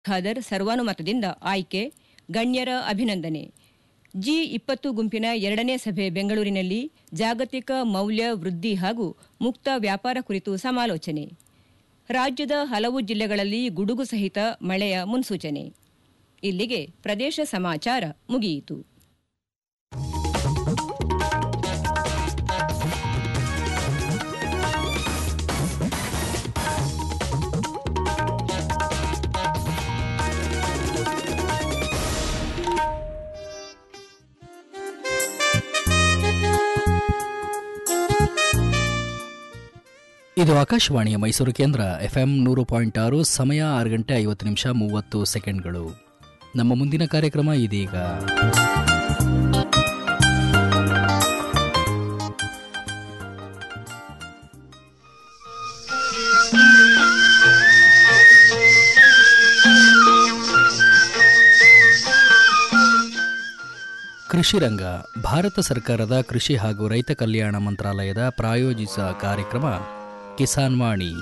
ಖಾದರ್ ಸರ್ವಾನುಮತದಿಂದ ಆಯ್ಕೆ ಗಣ್ಯರ ಅಭಿನಂದನೆ ಜಿ ಇಪ್ಪತ್ತು ಗುಂಪಿನ ಎರಡನೇ ಸಭೆ ಬೆಂಗಳೂರಿನಲ್ಲಿ ಜಾಗತಿಕ ಮೌಲ್ಯ ವೃದ್ಧಿ ಹಾಗೂ ಮುಕ್ತ ವ್ಯಾಪಾರ ಕುರಿತು ಸಮಾಲೋಚನೆ ರಾಜ್ಯದ ಹಲವು ಜಿಲ್ಲೆಗಳಲ್ಲಿ ಗುಡುಗು ಸಹಿತ ಮಳೆಯ ಮುನ್ಸೂಚನೆ ಇಲ್ಲಿಗೆ ಪ್ರದೇಶ ಸಮಾಚಾರ ಮುಗಿಯಿತು ಇದು ಆಕಾಶವಾಣಿಯ ಮೈಸೂರು ಕೇಂದ್ರ ಎಫ್ಎಂ ನೂರು ಪಾಯಿಂಟ್ ಆರು ಸಮಯ ಆರು ಗಂಟೆ ಐವತ್ತು ನಿಮಿಷ ಮೂವತ್ತು ಸೆಕೆಂಡ್ಗಳು ನಮ್ಮ ಮುಂದಿನ ಕಾರ್ಯಕ್ರಮ ಇದೀಗ ಕೃಷಿ ರಂಗ ಭಾರತ ಸರ್ಕಾರದ ಕೃಷಿ ಹಾಗೂ ರೈತ ಕಲ್ಯಾಣ ಮಂತ್ರಾಲಯದ ಪ್ರಾಯೋಜಿತ ಕಾರ್ಯಕ್ರಮ ಕಿಸಾನ್ ವಾಣಿ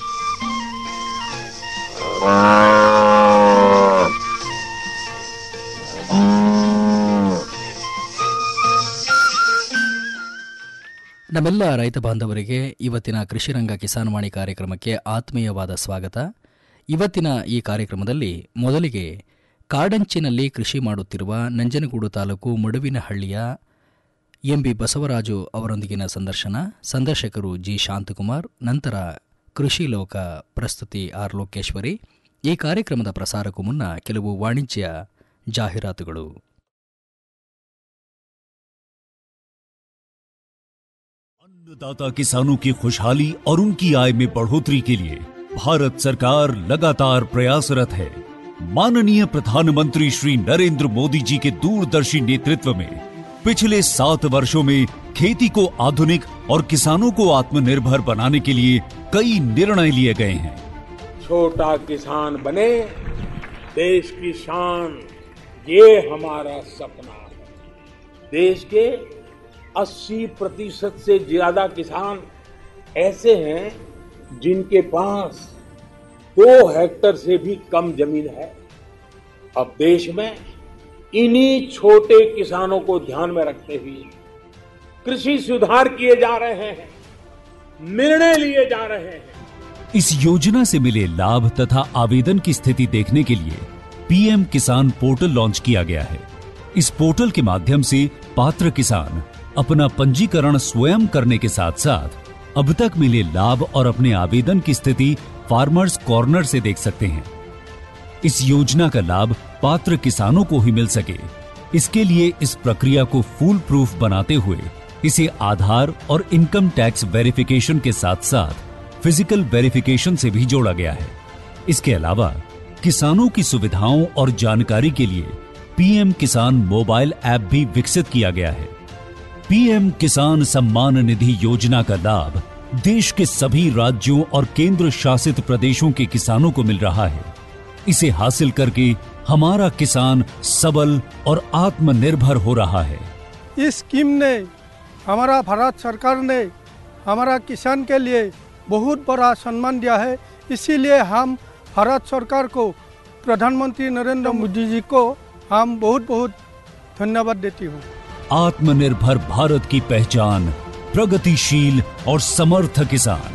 ನಮ್ಮೆಲ್ಲ ರೈತ ಬಾಂಧವರಿಗೆ ಇವತ್ತಿನ ಕೃಷಿ ರಂಗ ಕಿಸಾನ್ ವಾಣಿ ಕಾರ್ಯಕ್ರಮಕ್ಕೆ ಆತ್ಮೀಯವಾದ ಸ್ವಾಗತ ಇವತ್ತಿನ ಈ ಕಾರ್ಯಕ್ರಮದಲ್ಲಿ ಮೊದಲಿಗೆ ಕಾಡಂಚಿನಲ್ಲಿ ಕೃಷಿ ಮಾಡುತ್ತಿರುವ ನಂಜನಗೂಡು ತಾಲೂಕು ಮಡುವಿನಹಳ್ಳಿಯ ಎಂಬಿ ಬಸವರಾಜು ಅವರೊಂದಿಗಿನ ಸಂದರ್ಶನ ಸಂದರ್ಶಕರು ಜಿ ಶಾಂತಕುಮಾರ್ ನಂತರ ಕೃಷಿ ಲೋಕ ಪ್ರಸ್ತುತಿ ಆರ್ ಲೋಕೇಶ್ವರಿ ಈ ಕಾರ್ಯಕ್ರಮದ ಪ್ರಸಾರಕ್ಕೂ ಮುನ್ನ ಕೆಲವು ವಾಣಿಜ್ಯ ಜಾಹೀರಾತುಗಳು अन्नदाता किसानों की खुशहाली और उनकी आय में बढ़ोतरी के लिए भारत सरकार लगातार प्रयासरत है माननीय प्रधानमंत्री श्री नरेंद्र मोदी जी के दूरदर्शी नेतृत्व में पिछले सात वर्षों में खेती को आधुनिक और किसानों को आत्मनिर्भर बनाने के लिए कई निर्णय लिए गए हैं छोटा किसान बने देश की शान ये हमारा सपना है देश के 80 प्रतिशत से ज्यादा किसान ऐसे हैं जिनके पास दो हेक्टर से भी कम जमीन है अब देश में इन्हीं छोटे किसानों को ध्यान में रखते हुए कृषि सुधार किए जा रहे हैं निर्णय लिए जा रहे हैं इस योजना से मिले लाभ तथा आवेदन की स्थिति देखने के लिए पीएम किसान पोर्टल लॉन्च किया गया है इस पोर्टल के माध्यम से पात्र किसान अपना पंजीकरण स्वयं करने के साथ साथ अब तक मिले लाभ और अपने आवेदन की स्थिति फार्मर्स कॉर्नर से देख सकते हैं इस योजना का लाभ पात्र किसानों को ही मिल सके इसके लिए इस प्रक्रिया को फूल प्रूफ बनाते हुए इसे आधार और इनकम टैक्स वेरिफिकेशन के साथ साथ फिजिकल वेरिफिकेशन से भी जोड़ा गया है इसके अलावा किसानों की सुविधाओं और जानकारी के लिए पीएम किसान मोबाइल ऐप भी विकसित किया गया है पीएम किसान सम्मान निधि योजना का लाभ देश के सभी राज्यों और केंद्र शासित प्रदेशों के किसानों को मिल रहा है इसे हासिल करके हमारा किसान सबल और आत्मनिर्भर हो रहा है इस स्कीम ने हमारा भारत सरकार ने हमारा किसान के लिए बहुत बड़ा सम्मान दिया है इसीलिए हम भारत सरकार को प्रधानमंत्री नरेंद्र मोदी जी को हम बहुत बहुत धन्यवाद देती हूँ आत्मनिर्भर भारत की पहचान प्रगतिशील और समर्थ किसान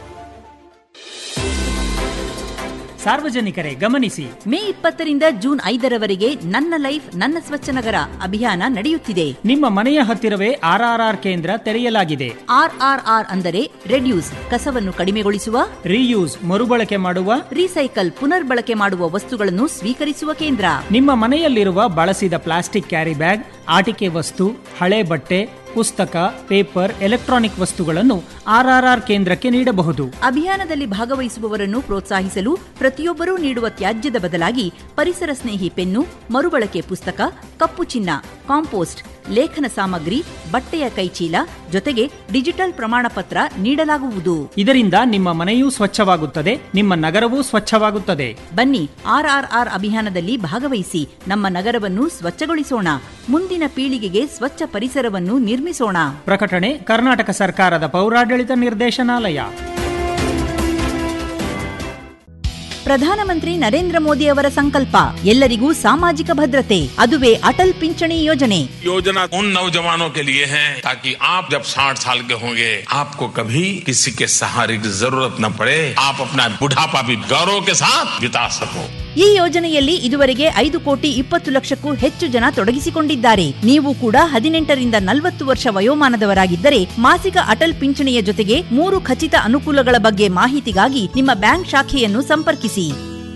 ಸಾರ್ವಜನಿಕರೇ ಗಮನಿಸಿ ಮೇ ಇಪ್ಪತ್ತರಿಂದ ಜೂನ್ ಐದರವರೆಗೆ ನನ್ನ ಲೈಫ್ ನನ್ನ ಸ್ವಚ್ಛ ನಗರ ಅಭಿಯಾನ ನಡೆಯುತ್ತಿದೆ ನಿಮ್ಮ ಮನೆಯ ಹತ್ತಿರವೇ ಆರ್ಆರ್ಆರ್ ಕೇಂದ್ರ ತೆರೆಯಲಾಗಿದೆ ಆರ್ಆರ್ಆರ್ ಅಂದರೆ ರೆಡ್ಯೂಸ್ ಕಸವನ್ನು ಕಡಿಮೆಗೊಳಿಸುವ ರೀಯೂಸ್ ಮರುಬಳಕೆ ಮಾಡುವ ರೀಸೈಕಲ್ ಪುನರ್ಬಳಕೆ ಮಾಡುವ ವಸ್ತುಗಳನ್ನು ಸ್ವೀಕರಿಸುವ ಕೇಂದ್ರ ನಿಮ್ಮ ಮನೆಯಲ್ಲಿರುವ ಬಳಸಿದ ಪ್ಲಾಸ್ಟಿಕ್ ಕ್ಯಾರಿ ಬ್ಯಾಗ್ ಆಟಿಕೆ ವಸ್ತು ಹಳೆ ಬಟ್ಟೆ ಪುಸ್ತಕ ಪೇಪರ್ ಎಲೆಕ್ಟ್ರಾನಿಕ್ ವಸ್ತುಗಳನ್ನು ಆರ್ಆರ್ಆರ್ ಕೇಂದ್ರಕ್ಕೆ ನೀಡಬಹುದು ಅಭಿಯಾನದಲ್ಲಿ ಭಾಗವಹಿಸುವವರನ್ನು ಪ್ರೋತ್ಸಾಹಿಸಲು ಪ್ರತಿಯೊಬ್ಬರೂ ನೀಡುವ ತ್ಯಾಜ್ಯದ ಬದಲಾಗಿ ಪರಿಸರ ಸ್ನೇಹಿ ಪೆನ್ನು ಮರುಬಳಕೆ ಪುಸ್ತಕ ಕಪ್ಪು ಚಿನ್ನ ಕಾಂಪೋಸ್ಟ್ ಲೇಖನ ಸಾಮಗ್ರಿ ಬಟ್ಟೆಯ ಕೈಚೀಲ ಜೊತೆಗೆ ಡಿಜಿಟಲ್ ಪ್ರಮಾಣ ಪತ್ರ ನೀಡಲಾಗುವುದು ಇದರಿಂದ ನಿಮ್ಮ ಮನೆಯೂ ಸ್ವಚ್ಛವಾಗುತ್ತದೆ ನಿಮ್ಮ ನಗರವೂ ಸ್ವಚ್ಛವಾಗುತ್ತದೆ ಬನ್ನಿ ಆರ್ಆರ್ಆರ್ ಅಭಿಯಾನದಲ್ಲಿ ಭಾಗವಹಿಸಿ ನಮ್ಮ ನಗರವನ್ನು ಸ್ವಚ್ಛಗೊಳಿಸೋಣ ಮುಂದಿನ ಪೀಳಿಗೆಗೆ ಸ್ವಚ್ಛ ಪರಿಸರವನ್ನು ನಿರ್ಮಿಸೋಣ ಪ್ರಕಟಣೆ ಕರ್ನಾಟಕ ಸರ್ಕಾರದ ಪೌರಾಡಳಿತ ನಿರ್ದೇಶನಾಲಯ ಪ್ರಧಾನಮಂತ್ರಿ ನರೇಂದ್ರ ಮೋದಿ ಅವರ ಸಂಕಲ್ಪ ಎಲ್ಲರಿಗೂ ಸಾಮಾಜಿಕ ಭದ್ರತೆ ಅದುವೇ ಅಟಲ್ ಪಿಂಚಣಿ ಯೋಜನೆ योजना उन नौजवानों के लिए है ताकि आप जब 60 साल के होंगे आपको कभी किसी के सहारे की जरूरत न पड़े आप अपना बुढ़ापा भी गौरव के साथ बिता सको ಈ ಯೋಜನೆಯಲ್ಲಿ ಇದುವರೆಗೆ ಐದು ಕೋಟಿ ಇಪ್ಪತ್ತು ಲಕ್ಷಕ್ಕೂ ಹೆಚ್ಚು ಜನ ತೊಡಗಿಸಿಕೊಂಡಿದ್ದಾರೆ ನೀವು ಕೂಡ ಹದಿನೆಂಟರಿಂದ ನಲವತ್ತು ವರ್ಷ ವಯೋಮಾನದವರಾಗಿದ್ದರೆ ಮಾಸಿಕ ಅಟಲ್ ಪಿಂಚಣಿಯ ಜೊತೆಗೆ ಮೂರು ಖಚಿತ ಅನುಕೂಲಗಳ ಬಗ್ಗೆ ಮಾಹಿತಿಗಾಗಿ ನಿಮ್ಮ ಬ್ಯಾಂಕ್ ಶಾಖೆಯನ್ನು ಸಂಪರ್ಕಿಸಿ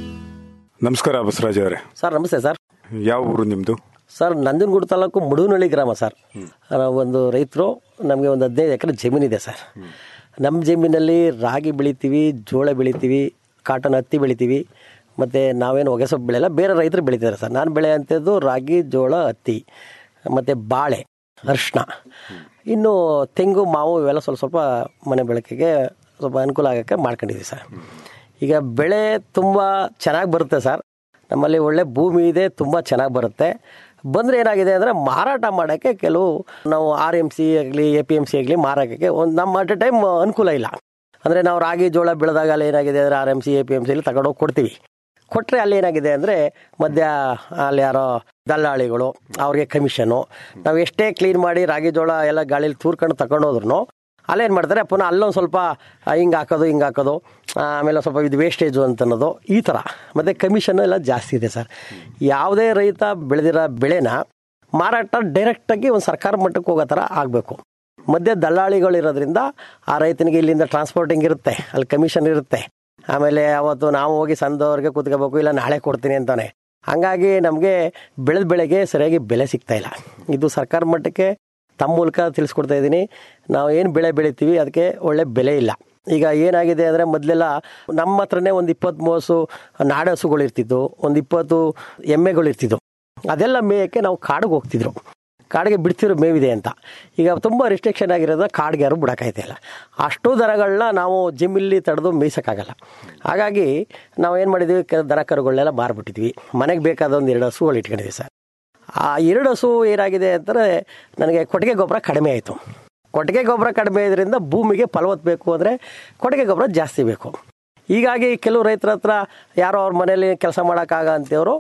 ನಮಸ್ಕಾರ ಬಸವರಾಜ್ ಅವರೇ ಸರ್ ನಮಸ್ತೆ ಸರ್ ಯಾವ ಊರು ನಿಮ್ಮದು ಸರ್ ನಂಜನಗೂಡು ತಾಲೂಕು ಮುಡುನಳ್ಳಿ ಗ್ರಾಮ ಸರ್ ನಾವು ಒಂದು ರೈತರು ನಮಗೆ ಒಂದು ಹದಿನೈದು ಎಕರೆ ಜಮೀನಿದೆ ಸರ್ ನಮ್ಮ ಜಮೀನಲ್ಲಿ ರಾಗಿ ಬೆಳಿತೀವಿ ಜೋಳ ಬೆಳಿತೀವಿ ಕಾಟನ್ ಹತ್ತಿ ಬೆಳಿತೀವಿ ಮತ್ತು ನಾವೇನು ಹೊಗೆ ಸೊಪ್ಪು ಬೆಳೆಯಲ್ಲ ಬೇರೆ ರೈತರು ಬೆಳಿತಾರೆ ಸರ್ ನಾನು ಬೆಳೆ ಅಂಥದ್ದು ರಾಗಿ ಜೋಳ ಹತ್ತಿ ಮತ್ತು ಬಾಳೆ ಅರಿಶಿನ ಇನ್ನು ತೆಂಗು ಮಾವು ಇವೆಲ್ಲ ಸ್ವಲ್ಪ ಸ್ವಲ್ಪ ಮನೆ ಬೆಳಕಿಗೆ ಸ್ವಲ್ಪ ಅನುಕೂಲ ಆಗೋಕ್ಕೆ ಮಾಡ್ಕೊಂಡಿದ್ದೀವಿ ಸರ್ ಈಗ ಬೆಳೆ ತುಂಬ ಚೆನ್ನಾಗಿ ಬರುತ್ತೆ ಸರ್ ನಮ್ಮಲ್ಲಿ ಒಳ್ಳೆ ಭೂಮಿ ಇದೆ ತುಂಬ ಚೆನ್ನಾಗಿ ಬರುತ್ತೆ ಬಂದರೆ ಏನಾಗಿದೆ ಅಂದರೆ ಮಾರಾಟ ಮಾಡೋಕ್ಕೆ ಕೆಲವು ನಾವು ಆರ್ ಎಮ್ ಸಿ ಆಗಲಿ ಎ ಪಿ ಎಮ್ ಸಿ ಆಗಲಿ ಮಾರೋಕ್ಕೆ ಒಂದು ನಮ್ಮ ಅಟ್ ಎ ಟೈಮ್ ಅನುಕೂಲ ಇಲ್ಲ ಅಂದರೆ ನಾವು ರಾಗಿ ಜೋಳ ಬೆಳೆದಾಗ ಅಲ್ಲಿ ಏನಾಗಿದೆ ಅಂದರೆ R M C A P M ಸಿಲಿ ತಗೊಂಡೋಗಿ ಕೊಡ್ತೀವಿ ಕೊಟ್ಟರೆ ಅಲ್ಲಿ ಏನಾಗಿದೆ ಅಂದರೆ ಮಧ್ಯ ಅಲ್ಲಿ ಯಾರೋ ದಲ್ಲಾಳಿಗಳು ಅವ್ರಿಗೆ ಕಮಿಷನು ನಾವು ಎಷ್ಟೇ ಕ್ಲೀನ್ ಮಾಡಿ ರಾಗಿ ಜೋಳ ಎಲ್ಲ ಗಾಳೀಲಿ ತೂರ್ಕೊಂಡು ತಗೊಂಡೋದ್ರು ಅಲ್ಲೇನು ಮಾಡ್ತಾರೆ ಪುನಃ ಅಲ್ಲೊಂದು ಸ್ವಲ್ಪ ಹಿಂಗೆ ಹಾಕೋದು ಹಿಂಗೆ ಹಾಕೋದು ಆಮೇಲೆ ಸ್ವಲ್ಪ ಇದು ವೇಸ್ಟೇಜು ಅಂತ ಅನ್ನೋದು ಈ ಥರ ಮತ್ತು ಕಮಿಷನ್ ಎಲ್ಲ ಜಾಸ್ತಿ ಇದೆ ಸರ್ ಯಾವುದೇ ರೈತ ಬೆಳೆದಿರೋ ಬೆಳೆನ ಮಾರಾಟ ಡೈರೆಕ್ಟಾಗಿ ಒಂದು ಸರ್ಕಾರ ಮಟ್ಟಕ್ಕೆ ಹೋಗೋ ಥರ ಆಗಬೇಕು ಮಧ್ಯೆ ದಲ್ಲಾಳಿಗಳಿರೋದ್ರಿಂದ ಆ ರೈತನಿಗೆ ಇಲ್ಲಿಂದ ಟ್ರಾನ್ಸ್ಪೋರ್ಟಿಂಗ್ ಇರುತ್ತೆ ಅಲ್ಲಿ ಕಮಿಷನ್ ಇರುತ್ತೆ ಆಮೇಲೆ ಅವತ್ತು ನಾವು ಹೋಗಿ ಸಂದವ್ರಿಗೆ ಕೂತ್ಕೋಬೇಕು ಇಲ್ಲ ನಾಳೆ ಕೊಡ್ತೀನಿ ಅಂತಾನೆ ಹಂಗಾಗಿ ನಮಗೆ ಬೆಳೆದ ಬೆಳೆಗೆ ಸರಿಯಾಗಿ ಬೆಲೆ ಸಿಗ್ತಾ ಇಲ್ಲ ಇದು ಸರ್ಕಾರ ಮಟ್ಟಕ್ಕೆ ತಮ್ಮ ಮೂಲಕ ತಿಳಿಸ್ಕೊಡ್ತಾ ಇದ್ದೀನಿ ನಾವು ಏನು ಬೆಳೆ ಬೆಳಿತೀವಿ ಅದಕ್ಕೆ ಒಳ್ಳೆ ಬೆಲೆ ಇಲ್ಲ ಈಗ ಏನಾಗಿದೆ ಅಂದರೆ ಮೊದಲೆಲ್ಲ ನಮ್ಮ ಹತ್ರನೇ ಒಂದು ಇಪ್ಪತ್ತು ಮೂವತ್ತು ನಾಡಹಸುಗಳು ಇರ್ತಿದ್ದು ಒಂದು ಇಪ್ಪತ್ತು ಎಮ್ಮೆಗಳು ಇರ್ತಿದ್ದು ಅದೆಲ್ಲ ಮೇಯಕ್ಕೆ ನಾವು ಕಾಡಿಗೆ ಹೋಗ್ತಿದ್ರು ಕಾಡಿಗೆ ಬಿಡ್ತಿರೋ ಮೇವಿದೆ ಅಂತ ಈಗ ತುಂಬ ರಿಸ್ಟ್ರಿಕ್ಷನ್ ಆಗಿರೋದ ಕಾಡಿಗೆ ಯಾರು ಬಿಡೋಕ್ಕಾಯ್ತಾ ಇಲ್ಲ ಅಷ್ಟು ದನಗಳನ್ನ ನಾವು ಜಿಮ್ಮಲ್ಲಿ ತಡೆದು ಮೇಯ್ಸೋಕ್ಕಾಗಲ್ಲ ಹಾಗಾಗಿ ನಾವು ಏನು ಮಾಡಿದ್ವಿ ಕೆ- ದನ ಕರುಗಳನ್ನೆಲ್ಲ ಮಾರ್ಬಿಟ್ಟಿದ್ವಿ ಮನೆಗೆ ಬೇಕಾದ ಒಂದು ಎರಡು ಹಸುಗಳು ಇಟ್ಕೊಂಡಿದ್ವಿ ಸರ್ ಆ ಎರಡು ಹಸು ಏನಾಗಿದೆ ಅಂತಂದರೆ ನನಗೆ ಕೊಟ್ಟಿಗೆ ಗೊಬ್ಬರ ಕಡಿಮೆ ಆಯಿತು ಕೊಟ್ಟಿಗೆ ಗೊಬ್ಬರ ಕಡಿಮೆ ಇದರಿಂದ ಭೂಮಿಗೆ ಫಲವತ್ತು ಬೇಕು ಅಂದರೆ ಕೊಟ್ಟಿಗೆ ಗೊಬ್ಬರ ಜಾಸ್ತಿ ಬೇಕು ಹೀಗಾಗಿ ಕೆಲವು ರೈತರ ಹತ್ರ ಯಾರೋ ಅವ್ರ ಮನೇಲಿ ಕೆಲಸ ಮಾಡೋಕ್ಕಾಗ ಅಂತೇವರು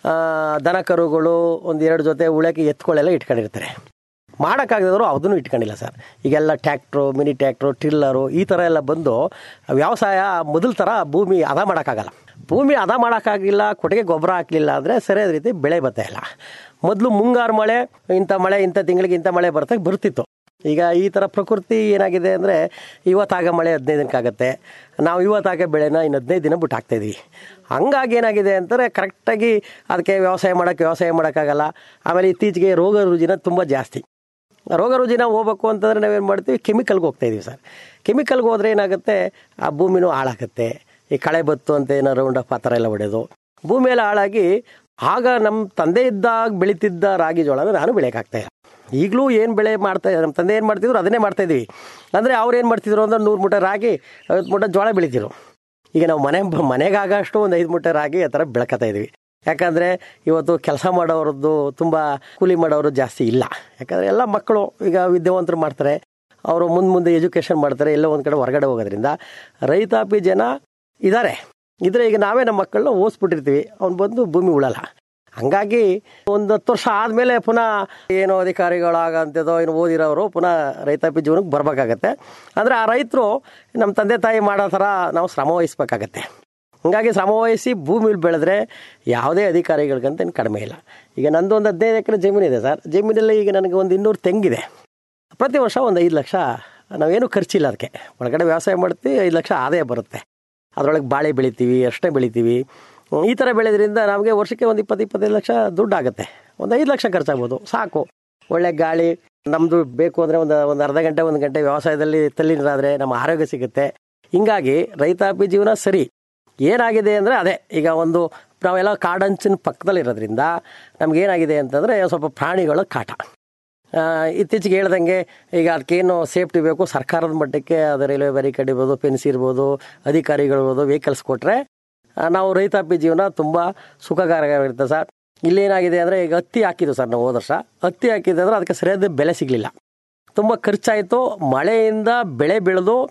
ದನ ಕರುಗಳು ಒಂದು ಎರಡು ಜೊತೆ ಉಳಕ್ಕೆ ಎತ್ಕೊಳ್ಳೆಲ್ಲ ಇಟ್ಕೊಂಡಿರ್ತಾರೆ ಮಾಡೋಕ್ಕಾಗದವರು ಅದನ್ನು ಇಟ್ಕೊಂಡಿಲ್ಲ ಸರ್ ಈಗೆಲ್ಲ ಟ್ಯಾಕ್ಟ್ರು ಮಿನಿ ಟ್ಯಾಕ್ಟ್ರು ಟಿಲ್ಲರು ಈ ಥರ ಎಲ್ಲ ಬಂದು ವ್ಯವಸಾಯ ಮೊದಲ ಥರ ಭೂಮಿ ಹದ ಮಾಡೋಕ್ಕಾಗಲ್ಲ ಭೂಮಿ ಹದ ಮಾಡೋಕ್ಕಾಗಿಲ್ಲ ಕೊಟ್ಟಿಗೆ ಗೊಬ್ಬರ ಹಾಕಲಿಲ್ಲ ಅಂದರೆ ಸರಿಯಾದ ರೀತಿ ಬೆಳೆ ಬರ್ತಾ ಇಲ್ಲ ಮೊದಲು ಮುಂಗಾರು ಮಳೆ ಇಂಥ ಮಳೆ ಇಂಥ ತಿಂಗಳಿಗೆ ಇಂಥ ಮಳೆ ಬರ್ತಾ ಬರ್ತಿತ್ತು ಈಗ ಈ ಥರ ಪ್ರಕೃತಿ ಏನಾಗಿದೆ ಅಂದರೆ ಇವತ್ತಾಗ ಮಳೆ ಹದಿನೈದು ದಿನಕ್ಕಾಗತ್ತೆ ನಾವು ಇವತ್ತಾಗ ಬೆಳೆನ ಇನ್ನು ಹದಿನೈದು ದಿನ ಬಿಟ್ಟು ಹಾಕ್ತಾಯಿದ್ವಿ ಹಂಗಾಗಿ ಏನಾಗಿದೆ ಅಂತಾರೆ ಕರೆಕ್ಟಾಗಿ ಅದಕ್ಕೆ ವ್ಯವಸಾಯ ಮಾಡೋಕ್ಕೆ ವ್ಯವಸಾಯ ಮಾಡೋಕ್ಕಾಗಲ್ಲ ಆಮೇಲೆ ಇತ್ತೀಚೆಗೆ ರೋಗ ರುಜಿನ ತುಂಬ ಜಾಸ್ತಿ ರೋಗ ರುಜಿನ ಹೋಗ್ಬೇಕು ಅಂತಂದರೆ ನಾವೇನು ಮಾಡ್ತೀವಿ ಕೆಮಿಕಲ್ಗೆ ಹೋಗ್ತಾ ಇದೀವಿ ಸರ್ ಕೆಮಿಕಲ್ಗೆ ಹೋದರೆ ಏನಾಗುತ್ತೆ ಆ ಭೂಮಿನೂ ಹಾಳಾಗುತ್ತೆ ಈ ಕಳೆ ಬತ್ತು ಅಂತ ಏನೋ ರೌಂಡ್ ಅಪ್ ಆ ಥರ ಎಲ್ಲ ಹೊಡೆಯೋದು ಭೂಮಿ ಎಲ್ಲ ಹಾಳಾಗಿ ಆಗ ನಮ್ಮ ತಂದೆ ಇದ್ದಾಗ ಬೆಳೀತಿದ್ದ ರಾಗಿ ಜೋಳನ ನಾನು ಬೆಳೆಯೋಕ್ಕಾಗ್ತಾ ಇಲ್ಲ ಈಗಲೂ ಏನು ಬೆಳೆ ಮಾಡ್ತಾ ನಮ್ಮ ತಂದೆ ಏನು ಮಾಡ್ತಿದ್ರು ಅದನ್ನೇ ಮಾಡ್ತಾ ಇದೀವಿ ಅಂದರೆ ಅವ್ರು ಏನು ಮಾಡ್ತಿದ್ರು ಅಂದ್ರೆ ನೂರು ಮೂಟೆ ರಾಗಿ ಐವತ್ತು ಮೂಟೆ ಜೋಳ ಬೆಳಿತಿದ್ರು ಈಗ ನಾವು ಮನೆ ಮನೆಗಾಗಷ್ಟು ಒಂದು ಐದು ಮೂಟೆ ರಾಗಿ ಆ ಥರ ಬೆಳ್ಕೊತಾ ಇದೀವಿ ಯಾಕಂದರೆ ಇವತ್ತು ಕೆಲಸ ಮಾಡೋರದ್ದು ತುಂಬ ಕೂಲಿ ಮಾಡೋರು ಜಾಸ್ತಿ ಇಲ್ಲ ಯಾಕಂದರೆ ಎಲ್ಲ ಮಕ್ಕಳು ಈಗ ವಿದ್ಯಾವಂತರು ಮಾಡ್ತಾರೆ ಅವರು ಮುಂದೆ ಮುಂದೆ ಎಜುಕೇಷನ್ ಮಾಡ್ತಾರೆ ಎಲ್ಲೋ ಒಂದು ಕಡೆ ಹೊರಗಡೆ ಹೋಗೋದ್ರಿಂದ ರೈತಾಪಿ ಜನ ಇದ್ದಾರೆ ಇದ್ರೆ ಈಗ ನಾವೇ ನಮ್ಮ ಮಕ್ಕಳನ್ನ ಓದಿಸ್ಬಿಟ್ಟಿರ್ತೀವಿ ಅವ್ನು ಬಂದು ಭೂಮಿ ಉಳಲ್ಲ ಹಂಗಾಗಿ ಒಂದು ಹತ್ತು ವರ್ಷ ಆದಮೇಲೆ ಪುನಃ ಏನೋ ಅಧಿಕಾರಿಗಳಾಗಂಥದ್ದೋ ಏನು ಓದಿರೋರು ಪುನಃ ರೈತಾಪಿ ಜೀವನಕ್ಕೆ ಬರಬೇಕಾಗತ್ತೆ ಅಂದರೆ ಆ ರೈತರು ನಮ್ಮ ತಂದೆ ತಾಯಿ ಮಾಡೋ ಥರ ನಾವು ಶ್ರಮ ವಹಿಸ್ಬೇಕಾಗತ್ತೆ ಹಂಗಾಗಿ ಶ್ರಮ ವಹಿಸಿ ಭೂಮಿಲಿ ಬೆಳೆದ್ರೆ ಯಾವುದೇ ಅಧಿಕಾರಿಗಳಿಗಂತ ಏನು ಕಡಿಮೆ ಇಲ್ಲ ಈಗ ನಂದು ಒಂದು ಹದಿನೈದು ಎಕರೆ ಜಮೀನಿದೆ ಸರ್ ಜಮೀನಲ್ಲಿ ಈಗ ನನಗೆ ಒಂದು ಇನ್ನೂರು ತೆಂಗಿದೆ ಪ್ರತಿ ವರ್ಷ ಒಂದು ಐದು ಲಕ್ಷ ನಾವೇನು ಖರ್ಚಿಲ್ಲ ಅದಕ್ಕೆ ಒಳಗಡೆ ವ್ಯವಸಾಯ ಮಾಡ್ತೀವಿ ಐದು ಲಕ್ಷ ಆದಾಯ ಬರುತ್ತೆ ಅದರೊಳಗೆ ಬಾಳೆ ಬೆಳಿತೀವಿ ಅಷ್ಟೇ ಬೆಳಿತೀವಿ ಹ್ಮ್, ಈ ಥರ ಬೆಳೆದ್ರಿಂದ ನಮಗೆ ವರ್ಷಕ್ಕೆ ಒಂದು ಇಪ್ಪತ್ತು ಇಪ್ಪತ್ತೈದು ಲಕ್ಷ ದುಡ್ಡು ಆಗುತ್ತೆ ಒಂದು ಐದು ಲಕ್ಷ ಖರ್ಚಾಗ್ಬೋದು ಸಾಕು ಒಳ್ಳೆ ಗಾಳಿ ನಮ್ಮದು ಬೇಕು ಅಂದರೆ ಒಂದು ಒಂದು ಅರ್ಧ ಗಂಟೆ ಒಂದು ಗಂಟೆ ವ್ಯವಸಾಯದಲ್ಲಿ ತಲ್ಲೀನರಾದರೆ ನಮ್ಮ ಆರೋಗ್ಯ ಸಿಗುತ್ತೆ ಹಿಂಗಾಗಿ ರೈತಾಪಿ ಜೀವನ ಸರಿ ಏನಾಗಿದೆ ಅಂದರೆ ಅದೇ ಈಗ ಒಂದು ನಾವೆಲ್ಲ ಕಾಡಂಚಿನ ಪಕ್ಕದಲ್ಲಿ ಇರೋದ್ರಿಂದ ನಮಗೇನಾಗಿದೆ ಅಂತಂದರೆ ಸ್ವಲ್ಪ ಪ್ರಾಣಿಗಳ ಕಾಟ ಆ, ಇತ್ತೀಚೆಗೆ ಹೇಳ್ದಂಗೆ ಈಗ ಅದಕ್ಕೇನು ಸೇಫ್ಟಿ ಬೇಕು ಸರ್ಕಾರದ ಮಟ್ಟಕ್ಕೆ ಅದು ರೈಲ್ವೆ ಬ್ಯಾರಿಕೇಡ್ ಇರ್ಬೋದು ಫೆನ್ಸ್ ಇರ್ಬೋದು ಅಧಿಕಾರಿಗಳಿರ್ಬೋದು ವೆಹಿಕಲ್ಸ್ ಕೊಟ್ಟರೆ ನಾವು ರೈತಾಪಿ ಜೀವನ ತುಂಬ ಸುಖಕರವಾಗಿರುತ್ತೆ ಸರ್ ಇಲ್ಲೇನಾಗಿದೆ ಅಂದರೆ ಈಗ ಹತ್ತಿ ಹಾಕಿದ್ದು ಸರ್ ನಾವು ಹೋದ ವರ್ಷ ಹತ್ತಿ ಹಾಕಿದ್ರೆ ಅದಕ್ಕೆ ಸರಿಯಾದ ಬೆಲೆ ಸಿಗಲಿಲ್ಲ ತುಂಬ ಖರ್ಚಾಯಿತು ಮಳೆಯಿಂದ ಬೆಳೆ ಬೆಳೆದು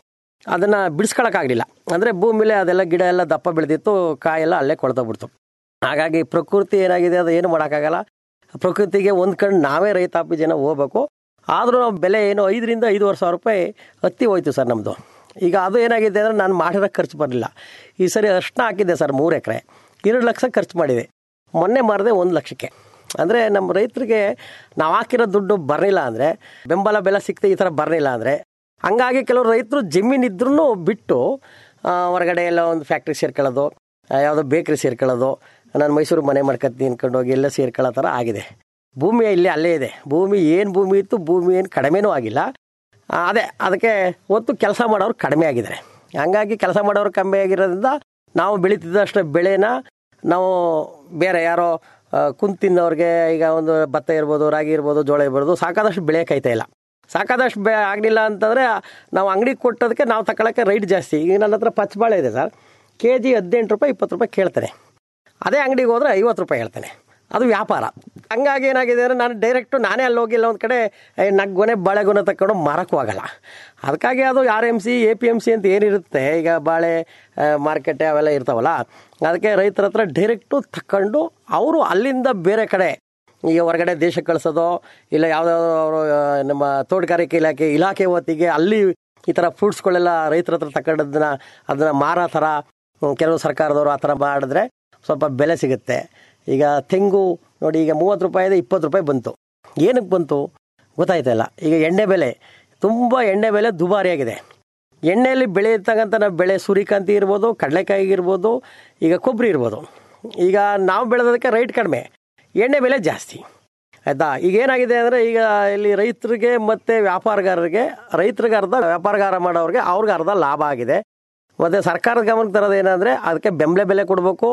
ಅದನ್ನು ಬಿಡಿಸ್ಕೊಳಕ್ಕಾಗಲಿಲ್ಲ ಅಂದರೆ ಭೂಮಿಲೇ ಅದೆಲ್ಲ ಗಿಡ ಎಲ್ಲ ದಪ್ಪ ಬೆಳೆದಿತ್ತು ಕಾಯೆಲ್ಲ ಅಲ್ಲೇ ಕೊಳ್ತೋಗ್ಬಿಡ್ತು ಹಾಗಾಗಿ ಪ್ರಕೃತಿ ಏನಾಗಿದೆ ಅದು ಏನು ಮಾಡೋಕ್ಕಾಗಲ್ಲ ಪ್ರಕೃತಿಗೆ ಹೊಂದ್ಕೊಂಡು ನಾವೇ ರೈತಾಪಿ ಜನ ಹೋಗ್ಬೇಕು ಆದರೂ ನಾವು ಬೆಲೆ ಏನು ಐದರಿಂದ ಐದುವರೆ ಸಾವಿರ ರೂಪಾಯಿ ಹತ್ತಿ ಹೋಯ್ತು ಸರ್ ನಮ್ಮದು ಈಗ ಅದು ಏನಾಗಿದೆ ಅಂದರೆ ನಾನು ಮಾಡಿರೋ ಖರ್ಚು ಬರಲಿಲ್ಲ ಈ ಸರಿ ಅರ್ಶಿನ ಹಾಕಿದ್ದೆ ಸರ್ ಮೂರು ಎಕರೆ ಎರಡು ಲಕ್ಷ ಖರ್ಚು ಮಾಡಿದೆ ಮೊನ್ನೆ ಮಾರಿದೆ ಒಂದು ಲಕ್ಷಕ್ಕೆ ಅಂದರೆ ನಮ್ಮ ರೈತರಿಗೆ ನಾವು ಹಾಕಿರೋ ದುಡ್ಡು ಬರಲಿಲ್ಲ ಅಂದರೆ ಬೆಂಬಲ ಬೆಲೆ ಸಿಕ್ತೆ ಈ ಥರ ಬರಲಿಲ್ಲ ಅಂದರೆ ಹಂಗಾಗಿ ಕೆಲವರು ರೈತರು ಜಮೀನಿದ್ರೂ ಬಿಟ್ಟು ಆ, ಹೊರಗಡೆ ಎಲ್ಲ ಒಂದು ಫ್ಯಾಕ್ಟ್ರಿ ಸೇರ್ಕೊಳ್ಳೋದು ಆ, ಯಾವುದೋ ಬೇಕ್ರಿ ಸೇರ್ಕೊಳ್ಳೋದು ನಾನು ಮೈಸೂರು ಮನೆ ಮಾಡ್ಕೊತೀನಿ ಅನ್ಕೊಂಡು ಹೋಗಿ ಎಲ್ಲ ಸೇರ್ಕೊಳ್ಳೋ ಥರ ಆಗಿದೆ ಭೂಮಿ ಇಲ್ಲಿ ಅಲ್ಲೇ ಇದೆ ಭೂಮಿ ಏನು ಭೂಮಿ ಇತ್ತು ಭೂಮಿ ಏನು ಕಡಿಮೆನೂ ಆಗಿಲ್ಲ ಆ, ಅದೇ ಅದಕ್ಕೆ ಒತ್ತು ಕೆಲಸ ಮಾಡೋರು ಕಡಿಮೆ ಆಗಿದ್ದಾರೆ ಹಂಗಾಗಿ ಕೆಲಸ ಮಾಡೋರು ಕಮ್ಮಿ ಆಗಿರೋದ್ರಿಂದ ನಾವು ಬೆಳೀತಿದ್ದಷ್ಟು ಬೆಳೆನ ನಾವು ಬೇರೆ ಯಾರೋ ಆ, ಕುಂತ್ ತಿನ್ನೋರಿಗೆ ಈಗ ಒಂದು ಭತ್ತ ಇರ್ಬೋದು ರಾಗಿ ಇರ್ಬೋದು ಜೋಳ ಇರ್ಬೋದು ಸಾಕಾದಷ್ಟು ಬೆಳೆಯೋಕ್ಕಾಯ್ತಾ ಇಲ್ಲ ಸಾಕಾದಷ್ಟು ಬೆ ಆಗಲಿಲ್ಲ ಅಂತಂದರೆ ನಾವು ಅಂಗಡಿಗೆ ಕೊಟ್ಟೋದಕ್ಕೆ ನಾವು ತಗೊಳಕ್ಕೆ ರೈಟ್ ಜಾಸ್ತಿ ಈಗ ನನ್ನ ಹತ್ರ ಪಚ್ಚಬಾಳೆ ಇದೆ ಸರ್ ಕೆ ಜಿ ಹದಿನೆಂಟು ರೂಪಾಯಿ ಇಪ್ಪತ್ತು ರೂಪಾಯಿ ಕೇಳ್ತಾನೆ ಅದೇ ಅಂಗಡಿಗೆ ಹೋದರೆ ಐವತ್ತು ರೂಪಾಯಿ ಹೇಳ್ತಾನೆ ಅದು ವ್ಯಾಪಾರ ಹಂಗಾಗಿ ಏನಾಗಿದೆ ಅಂದರೆ ನಾನು ಡೈರೆಕ್ಟು ನಾನೇ ಅಲ್ಲಿ ಹೋಗಿಲ್ಲ ಒಂದು ಕಡೆ ಏ, ನಗ್ಗೊನೆ ಬಾಳೆಗೊನೆ ತಗೊಂಡು ಮಾರಕ್ಕೂ ಆಗಲ್ಲ ಅದಕ್ಕಾಗಿ ಅದು R M C A P M C ಅಂತ ಏನಿರುತ್ತೆ ಈಗ ಬಾಳೆ ಮಾರ್ಕೆಟ್ ಅವೆಲ್ಲ ಇರ್ತಾವಲ್ಲ ಅದಕ್ಕೆ ರೈತರ ಹತ್ರ ಡೈರೆಕ್ಟು ತಕೊಂಡು ಅವರು ಅಲ್ಲಿಂದ ಬೇರೆ ಕಡೆ ಈಗ ಹೊರಗಡೆ ದೇಶಕ್ಕೆ ಕಳಿಸೋದು ಇಲ್ಲ ಯಾವುದಾದ್ರು ಅವರು ನಮ್ಮ ತೋಟಗಾರಿಕೆ ಇಲಾಖೆ ಇಲಾಖೆ ಹೊತ್ತಿಗೆ ಅಲ್ಲಿ ಈ ಥರ ಫ್ರೂಟ್ಸ್ಗಳೆಲ್ಲ ರೈತರ ಹತ್ರ ತಗೊಂಡದನ್ನ ಅದನ್ನ ಮಾರೋ ಥರ ಹ್ಮ್, ಕೆಲವು ಸರ್ಕಾರದವರು ಆ ಥರ ಮಾಡಿದ್ರೆ ಸ್ವಲ್ಪ ಬೆಲೆ ಸಿಗುತ್ತೆ ಈಗ ತೆಂಗು ನೋಡಿ ಈಗ ಮೂವತ್ತು ರೂಪಾಯಿದ ಇಪ್ಪತ್ತು ರೂಪಾಯಿ ಬಂತು ಏನಕ್ಕೆ ಬಂತು ಗೊತ್ತಾಯ್ತಾ ಇಲ್ಲ ಈಗ ಎಣ್ಣೆ ಬೆಲೆ ತುಂಬ ಎಣ್ಣೆ ಬೆಲೆ ದುಬಾರಿಯಾಗಿದೆ ಎಣ್ಣೆಯಲ್ಲಿ ಬೆಳೆಯತಕ್ಕಂಥ ನಾವು ಬೆಳೆ ಸೂರ್ಯಕಾಂತಿ ಇರ್ಬೋದು ಕಡಲೆಕಾಯಿ ಇರ್ಬೋದು ಈಗ ಕೊಬ್ಬರಿ ಇರ್ಬೋದು ಈಗ ನಾವು ಬೆಳೆದೋದಕ್ಕೆ ರೈಟ್ ಕಡಿಮೆ ಎಣ್ಣೆ ಬೆಲೆ ಜಾಸ್ತಿ ಆಯಿತಾ ಈಗ ಏನಾಗಿದೆ ಅಂದರೆ ಈಗ ಇಲ್ಲಿ ರೈತರಿಗೆ ಮತ್ತು ವ್ಯಾಪಾರಗಾರರಿಗೆ ರೈತರಿಗೆ ಅರ್ಧ ವ್ಯಾಪಾರಗಾರ ಮಾಡೋರಿಗೆ ಅವ್ರಿಗೆ ಅರ್ಧ ಲಾಭ ಆಗಿದೆ ಮತ್ತು ಸರ್ಕಾರದ ಗಮನಕ್ಕೆ ತರೋದು ಏನಂದರೆ ಅದಕ್ಕೆ ಬೆಂಬಲ ಬೆಲೆ ಕೊಡಬೇಕು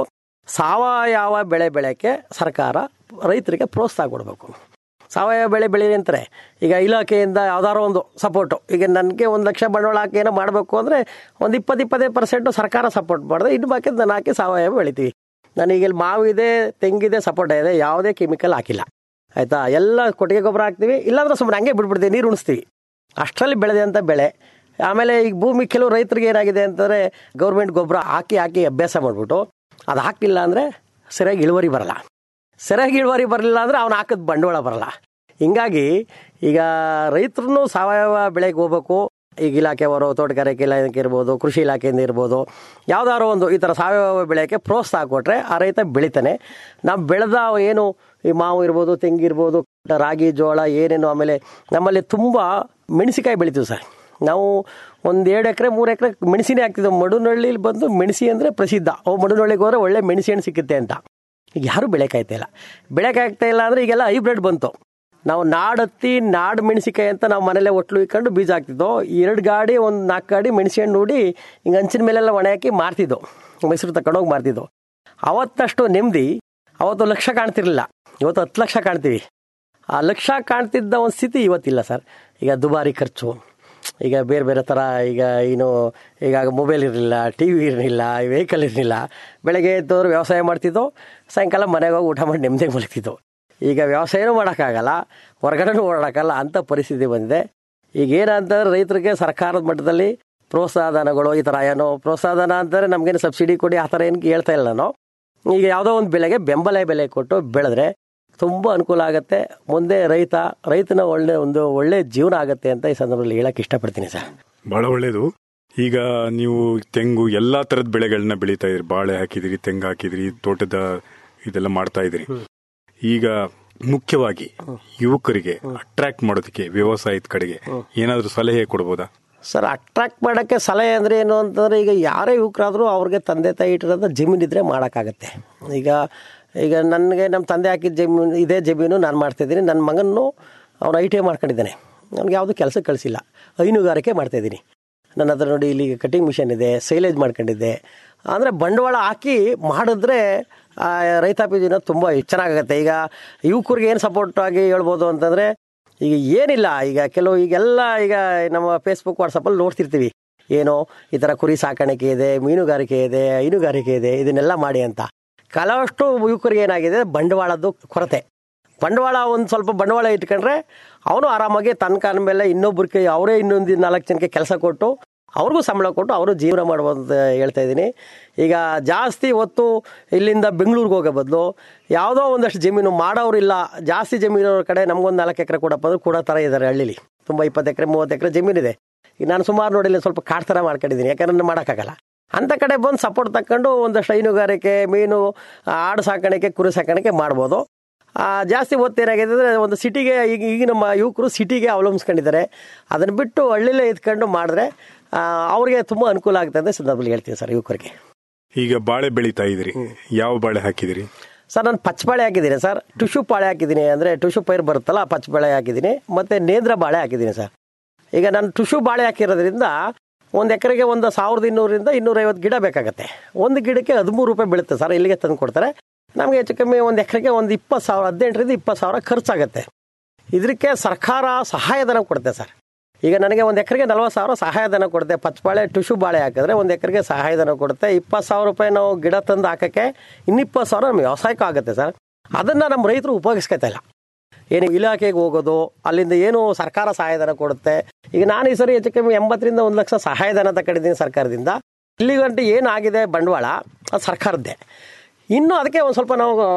ಸಾವಯವ ಬೆಳೆ ಬೆಳೆಯೋಕ್ಕೆ ಸರ್ಕಾರ ರೈತರಿಗೆ ಪ್ರೋತ್ಸಾಹ ಕೊಡಬೇಕು ಸಾವಯವ ಬೆಳೆ ಬೆಳೀರಿ ಅಂತಾರೆ ಈಗ ಇಲಾಖೆಯಿಂದ ಯಾವ್ದಾರೋ ಒಂದು ಸಪೋರ್ಟು ಈಗ ನನಗೆ ಒಂದು ಲಕ್ಷ ಬಂಡವಾಳ ಹಾಕಿ ಏನೋ ಮಾಡಬೇಕು ಅಂದರೆ ಒಂದು ಇಪ್ಪತ್ತು ಇಪ್ಪತ್ತೈದು ಪರ್ಸೆಂಟು ಸರ್ಕಾರ ಸಪೋರ್ಟ್ ಮಾಡಿದ್ರೆ ಇನ್ನು ಬಾಕಿ ನಾನು ಹಾಕಿ ಸಾವಯವ ಬೆಳಿತೀವಿ ನನಗೆ ಇಲ್ಲಿ ಮಾವಿದೆ ತೆಂಗಿದೆ ಸಪೋಟ ಇದೆ ಯಾವುದೇ ಕೆಮಿಕಲ್ ಹಾಕಿಲ್ಲ ಆಯಿತಾ ಎಲ್ಲ ಕೊಟ್ಟಿಗೆ ಗೊಬ್ಬರ ಹಾಕ್ತೀವಿ ಇಲ್ಲಾಂದ್ರೆ ಸುಮ್ಮನೆ ಹಂಗೆ ಬಿಟ್ಬಿಡ್ತೀವಿ ನೀರು ಉಣಿಸ್ತೀವಿ ಅಷ್ಟರಲ್ಲಿ ಬೆಳೆದಂಥ ಬೆಳೆ ಆಮೇಲೆ ಈಗ ಭೂಮಿ ಕೆಲವು ರೈತರಿಗೆ ಏನಾಗಿದೆ ಅಂತಂದರೆ ಗೌರ್ಮೆಂಟ್ ಗೊಬ್ಬರ ಹಾಕಿ ಹಾಕಿ ಅಭ್ಯಾಸ ಮಾಡಿಬಿಟ್ಟು ಅದು ಹಾಕಿಲ್ಲ ಅಂದರೆ ಸರಿಯಾಗಿ ಇಳುವರಿ ಬರಲ್ಲ ಸರಿಯಾಗಿ ಇಳುವರಿ ಬರಲಿಲ್ಲ ಅಂದರೆ ಅವ್ನು ಹಾಕಿದ ಬಂಡವಾಳ ಬರಲ್ಲ ಹಿಂಗಾಗಿ ಈಗ ರೈತರು ಸಾವಯವ ಬೆಳೆಗೆ ಹೋಗ್ಬೇಕು ಈಗ ಇಲಾಖೆಯವರು ತೋಟಗಾರಿಕೆ ಇಲಾಖೆ ಇರ್ಬೋದು ಕೃಷಿ ಇಲಾಖೆಯಿಂದ ಇರ್ಬೋದು ಯಾವ್ದಾದ್ರು ಒಂದು ಈ ಥರ ಸಾವಯವ ಬೆಳೆಯೋಕ್ಕೆ ಪ್ರೋತ್ಸಾಹ ಕೊಟ್ಟರೆ ಆ ರೈತ ಬೆಳಿತಾನೆ ನಾವು ಬೆಳೆದ ಏನು ಈ ಮಾವು ಇರ್ಬೋದು ತೆಂಗಿರ್ಬೋದು ರಾಗಿ ಜೋಳ ಏನೇನು ಆಮೇಲೆ ನಮ್ಮಲ್ಲಿ ತುಂಬ ಮೆಣಸಿಕಾಯಿ ಬೆಳಿತೀವಿ ಸರ್ ನಾವು ಒಂದು ಎರಡು ಎಕರೆ ಮೂರು ಎಕರೆ ಮೆಣಸಿನೇ ಹಾಕ್ತಿದ್ದೆವು ಮಡುನಳ್ಳಿಲಿ ಬಂದು ಮೆಣಸಿ ಅಂದರೆ ಪ್ರಸಿದ್ಧ ಓ ಮಡುನಳ್ಳಿಗೆ ಹೋದ್ರೆ ಒಳ್ಳೆ ಮೆಣಸಿ ಹಣ್ಣು ಸಿಗುತ್ತೆ ಅಂತ ಈಗ ಯಾರೂ ಬೆಳೆಕಾಯ್ತಾ ಇಲ್ಲ ಬೆಳೆಕಾಗ್ತಾ ಇಲ್ಲ ಅಂದರೆ ಈಗೆಲ್ಲ ಹೈಬ್ರಿಡ್ ಬಂತು ನಾವು ನಾಡತ್ತಿ ನಾಡು ಮೆಣಸಿಕಾಯಿ ಅಂತ ನಾವು ಮನೇಲೆ ಒಟ್ಲು ಇಕ್ಕೊಂಡು ಬೀಜ ಹಾಕ್ತಿದ್ದೋ ಎರಡು ಗಾಡಿ ಒಂದು ನಾಲ್ಕು ಗಾಡಿ ಮೆಣಸಿ ಹಣ್ಣು ನೋಡಿ ಹಿಂಗೆ ಹಂಚಿನ ಮೇಲೆಲ್ಲ ಒಣ ಹಾಕಿ ಮಾರ್ತಿದ್ದೋ ಮೈಸೂರು ತಗೊಂಡೋಗಿ ಮಾರ್ತಿದ್ದೋ ಅವತ್ತಷ್ಟು ನೆಮ್ಮದಿ ಅವತ್ತು ಲಕ್ಷ ಕಾಣ್ತಿರ್ಲಿಲ್ಲ ಇವತ್ತು ಹತ್ತು ಲಕ್ಷ ಕಾಣ್ತೀವಿ ಆ ಲಕ್ಷ ಕಾಣ್ತಿದ್ದ ಒಂದು ಸ್ಥಿತಿ ಇವತ್ತಿಲ್ಲ ಸರ್ ಈಗ ದುಬಾರಿ ಖರ್ಚು ಈಗ ಬೇರೆ ಬೇರೆ ಥರ ಈಗ ಏನು ಈಗ ಮೊಬೈಲ್ ಇರಲಿಲ್ಲ ಟಿ ವಿ ಇರಲಿಲ್ಲ ವೆಹಿಕಲ್ ಇರಲಿಲ್ಲ ಬೆಳಗ್ಗೆ ಎದ್ದವರು ವ್ಯವಸಾಯ ಮಾಡ್ತಿದ್ದೋ ಸಾಯಂಕಾಲ ಮನೆಗೆ ಹೋಗಿ ಊಟ ಮಾಡಿ ನೆಮ್ಮದಿಗೆ ಮಲಗ್ತಿದ್ದೋ ಈಗ ವ್ಯವಸಾಯನೂ ಮಾಡೋಕ್ಕಾಗಲ್ಲ ಹೊರಗಡೆನೂ ಓಡಾಡೋಕ್ಕಲ್ಲ ಅಂಥ ಪರಿಸ್ಥಿತಿ ಬಂದಿದೆ ಈಗ ಏನಂತಂದ್ರೆ ರೈತರಿಗೆ ಸರ್ಕಾರದ ಮಟ್ಟದಲ್ಲಿ ಪ್ರೋತ್ಸಾಹಧನಗಳು ಈ ಥರ ಏನೋ ಪ್ರೋತ್ಸಾಹಧನ ಅಂತಂದರೆ ನಮಗೇನು ಸಬ್ಸಿಡಿ ಕೊಡಿ ಆ ಥರ ಏನು ಹೇಳ್ತಾ ಇಲ್ಲ ನಾನು ಈಗ ಯಾವುದೋ ಒಂದು ಬೆಳೆಗೆ ಬೆಂಬಲ ಬೆಲೆ ಕೊಟ್ಟು ಬೆಳೆದ್ರೆ ತುಂಬ ಅನುಕೂಲ ಆಗುತ್ತೆ ಮುಂದೆ ರೈತ ರೈತನ ಒಳ್ಳೆ ಒಂದು ಒಳ್ಳೆ ಜೀವನ ಆಗುತ್ತೆ ಅಂತ ಈ ಸಂದರ್ಭದಲ್ಲಿ ಹೇಳಕ್ಕೆ ಇಷ್ಟಪಡ್ತೀನಿ ಸರ್ ಬಹಳ ಒಳ್ಳೇದು ಈಗ ನೀವು ತೆಂಗು ಎಲ್ಲಾ ತರದ ಬೆಳೆಗಳನ್ನ ಬೆಳೀತಾ ಇದ್ರಿ ಬಾಳೆ ಹಾಕಿದಿರಿ ತೆಂಗು ಹಾಕಿದಿರಿ ತೋಟದ ಇದೆಲ್ಲ ಮಾಡ್ತಾ ಇದ್ರಿ ಈಗ ಮುಖ್ಯವಾಗಿ ಯುವಕರಿಗೆ ಅಟ್ರಾಕ್ಟ್ ಮಾಡೋದಕ್ಕೆ ವ್ಯವಸಾಯದ ಕಡೆಗೆ ಏನಾದ್ರೂ ಸಲಹೆ ಕೊಡ್ಬೋದಾ ಸರ್ ಅಟ್ರಾಕ್ಟ್ ಮಾಡೋಕ್ಕೆ ಸಲಹೆ ಅಂದರೆ ಏನು ಅಂತಂದರೆ ಈಗ ಯಾರೇ ಯುವಕರಾದರೂ ಅವ್ರಿಗೆ ತಂದೆ ತಾಯಿ ಇಟ್ಟಿರೋದು ಜಮೀನಿದ್ರೆ ಮಾಡೋಕ್ಕಾಗತ್ತೆ ಈಗ ಈಗ ನನಗೆ ನಮ್ಮ ತಂದೆ ಹಾಕಿದ ಜಮೀನು ಇದೇ ಜಮೀನು ನಾನು ಮಾಡ್ತಾಯಿದ್ದೀನಿ ನನ್ನ ಮಗನೂ ಅವ್ನು ಐ ಟಿ ಐ ಮಾಡ್ಕೊಂಡಿದ್ದಾನೆ ಅವ್ನಿಗೆ ಯಾವುದೂ ಕೆಲಸಕ್ಕೆ ಕಳಿಸಿಲ್ಲ ಹೈನುಗಾರಿಕೆ ಮಾಡ್ತಾಯಿದ್ದೀನಿ ನನ್ನ ಹತ್ರ ನೋಡಿ ಇಲ್ಲಿ ಕಟಿಂಗ್ ಮಿಷನ್ ಇದೆ ಸೈಲೇಜ್ ಮಾಡ್ಕೊಂಡಿದ್ದೆ ಅಂದರೆ ಬಂಡವಾಳ ಹಾಕಿ ಮಾಡಿದ್ರೆ ಆ, ರೈತಾಪಿ ಜೀವನ ತುಂಬ ಚೆನ್ನಾಗಾಗತ್ತೆ ಈಗ ಯುವಕರಿಗೆ ಏನು ಸಪೋರ್ಟ್ ಆಗಿ ಹೇಳ್ಬೋದು ಅಂತಂದರೆ ಈಗ ಏನಿಲ್ಲ ಈಗ ಕೆಲವು ಈಗೆಲ್ಲ ಈಗ ನಮ್ಮ ಫೇಸ್ಬುಕ್ ವಾಟ್ಸಪ್ಪಲ್ಲಿ ನೋಡ್ತಿರ್ತೀವಿ ಏನೋ ಈ ಥರ ಕುರಿ ಸಾಕಾಣಿಕೆ ಇದೆ ಮೀನುಗಾರಿಕೆ ಇದೆ ಹೈನುಗಾರಿಕೆ ಇದೆ ಇದನ್ನೆಲ್ಲ ಮಾಡಿ ಅಂತ ಕೆಲವಷ್ಟು ಯುವಕರಿಗೆ ಏನಾಗಿದೆ ಬಂಡವಾಳದ್ದು ಕೊರತೆ ಬಂಡವಾಳ ಒಂದು ಸ್ವಲ್ಪ ಬಂಡವಾಳ ಇಟ್ಕೊಂಡ್ರೆ ಅವನು ಆರಾಮಾಗಿ ತನ್ನ ಕಾಲ ಮೇಲೆ ಇನ್ನೊಬ್ರಿಗೆ ಅವರೇ ಇನ್ನೊಂದು ನಾಲ್ಕು ಜನಕ್ಕೆ ಕೆಲಸ ಕೊಟ್ಟು ಅವ್ರಿಗೂ ಸಂಬಳ ಕೊಟ್ಟು ಅವರು ಜೀವನ ಮಾಡ್ಬೋದು ಅಂತ ಹೇಳ್ತಾ ಇದ್ದೀನಿ ಈಗ ಜಾಸ್ತಿ ಹೊತ್ತು ಇಲ್ಲಿಂದ ಬೆಂಗಳೂರಿಗೆ ಹೋಗೋ ಬದಲು ಯಾವುದೋ ಒಂದಷ್ಟು ಜಮೀನು ಮಾಡೋರಿಲ್ಲ ಜಾಸ್ತಿ ಜಮೀನವ್ರ ಕಡೆ ನಮಗೊಂದು ನಾಲ್ಕು ಎಕರೆ ಕೊಡಪ್ಪ ಅಂದ್ರೆ ಕೊಡೋ ಥರ ಇದ್ದಾರೆ ಹಳ್ಳಿಲಿ ತುಂಬ ಇಪ್ಪತ್ತು ಎಕರೆ ಮೂವತ್ತು ಎಕರೆ ಜಮೀನಿದೆ ಈಗ ನಾನು ಸುಮಾರು ನೋಡಿಲ್ಲ ಸ್ವಲ್ಪ ಕಾಡು ಥರ ಮಾಡ್ಕೊಂಡಿದ್ದೀನಿ ಯಾಕಂದ್ರೆ ಮಾಡೋಕ್ಕಾಗಲ್ಲ ಅಂಥ ಕಡೆ ಬಂದು ಸಪೋರ್ಟ್ ತಗೊಂಡು ಒಂದಷ್ಟು ಹೈನುಗಾರಿಕೆ ಮೀನು ಆಡು ಸಾಕಾಣಿಕೆ ಕುರಿ ಸಾಕಾಣಿಕೆ ಮಾಡ್ಬೋದು ಆ, ಜಾಸ್ತಿ ಒತ್ತು ಏನಾಗಿದೆ ಅಂದರೆ ಒಂದು ಸಿಟಿಗೆ ಈಗ ಈಗ ನಮ್ಮ ಯುವಕರು ಸಿಟಿಗೆ ಅವಲಂಬಿಸ್ಕೊಂಡಿದ್ದಾರೆ ಅದನ್ನು ಬಿಟ್ಟು ಹಳ್ಳಿಲೇ ಇದ್ಕೊಂಡು ಮಾಡಿದ್ರೆ ಆ, ಅವ್ರಿಗೆ ತುಂಬ ಅನುಕೂಲ ಆಗುತ್ತೆ ಅಂತ ಸಂದರ್ಭದಲ್ಲಿ ಹೇಳ್ತೀನಿ ಸರ್ ಯುವಕರಿಗೆ ಈಗ ಬಾಳೆ ಬೆಳೀತಾ ಇದ್ರಿ ಯಾವ ಬಾಳೆ ಹಾಕಿದಿರಿ ಸರ್ ನಾನು ಪಚ್ಚಬಾಳೆ ಹಾಕಿದ್ದೀನಿ ಸರ್ ಟುಷು ಬಾಳೆ ಹಾಕಿದ್ದೀನಿ ಅಂದರೆ ಟುಷು ಪೈರು ಬರುತ್ತಲ್ಲ ಆ ಪಚ್ಚಬಾಳೆ ಹಾಕಿದ್ದೀನಿ ಮತ್ತು ನೇಂದ್ರ ಬಾಳೆ ಹಾಕಿದ್ದೀನಿ ಸರ್ ಈಗ ನಾನು ಟುಷು ಬಾಳೆ ಹಾಕಿರೋದ್ರಿಂದ ಒಂದು ಎಕರೆಗೆ ಒಂದು ಸಾವಿರದ ಇನ್ನೂರಿಂದ ಇನ್ನೂರೈವತ್ತು ಗಿಡ ಬೇಕಾಗತ್ತೆ ಒಂದು ಗಿಡಕ್ಕೆ ಹದಿಮೂರು ರೂಪಾಯಿ ಬೀಳುತ್ತೆ ಸರ್ ಇಲ್ಲಿಗೆ ತಂದು ಕೊಡ್ತಾರೆ ನಮಗೆ ಹೆಚ್ಚು ಕಮ್ಮಿ ಒಂದು ಎಕರೆಗೆ ಒಂದು ಇಪ್ಪತ್ತು ಸಾವಿರ ಹದಿನೆಂಟರಿಂದ ಇಪ್ಪತ್ತು ಸಾವಿರ ಖರ್ಚಾಗುತ್ತೆ ಇದಕ್ಕೆ ಸರ್ಕಾರ ಸಹಾಯಧನ ಕೊಡುತ್ತೆ ಸರ್ ಈಗ ನನಗೆ ಒಂದು ಎಕರೆಗೆ ನಲ್ವತ್ತು ಸಾವಿರ ಸಹಾಯಧನ ಕೊಡುತ್ತೆ ಪಚ್ಚಬಾಳೆ ಟುಷು ಬಾಳೆ ಹಾಕಿದ್ರೆ ಒಂದು ಎಕರೆಗೆ ಸಹಾಯಧನ ಕೊಡುತ್ತೆ ಇಪ್ಪತ್ತು ಸಾವಿರ ರೂಪಾಯಿ ನಾವು ಗಿಡ ತಂದು ಹಾಕೋಕ್ಕೆ ಇನ್ನಿಪ್ಪತ್ತು ಸಾವಿರ ನಮ್ಮ ವ್ಯವಸಾಯಕ್ಕೂ ಆಗುತ್ತೆ ಸರ್ ಅದನ್ನು ನಮ್ಮ ರೈತರು ಉಪಯೋಗಿಸ್ಕೊತಾ ಇಲ್ಲ ಏನು ಇಲಾಖೆಗೆ ಹೋಗೋದು ಅಲ್ಲಿಂದ ಏನು ಸರ್ಕಾರ ಸಹಾಯಧನ ಕೊಡುತ್ತೆ ಈಗ ನಾನು ಈ ಸರಿ ಹೆಚ್ಚು ಕಮ್ಮಿ ಎಂಬತ್ತರಿಂದ ಒಂದು ಲಕ್ಷ ಸಹಾಯಧನ ತಗೊಂಡಿದ್ದೀನಿ ಸರ್ಕಾರದಿಂದ ಇಲ್ಲಿ ಗಂಟೆ ಏನಾಗಿದೆ ಬಂಡವಾಳ ಅದು ಸರ್ಕಾರದ್ದೇ ಇನ್ನು ಅದಕ್ಕೆ ಒಂದು ಸ್ವಲ್ಪ ನಾವು ಆ,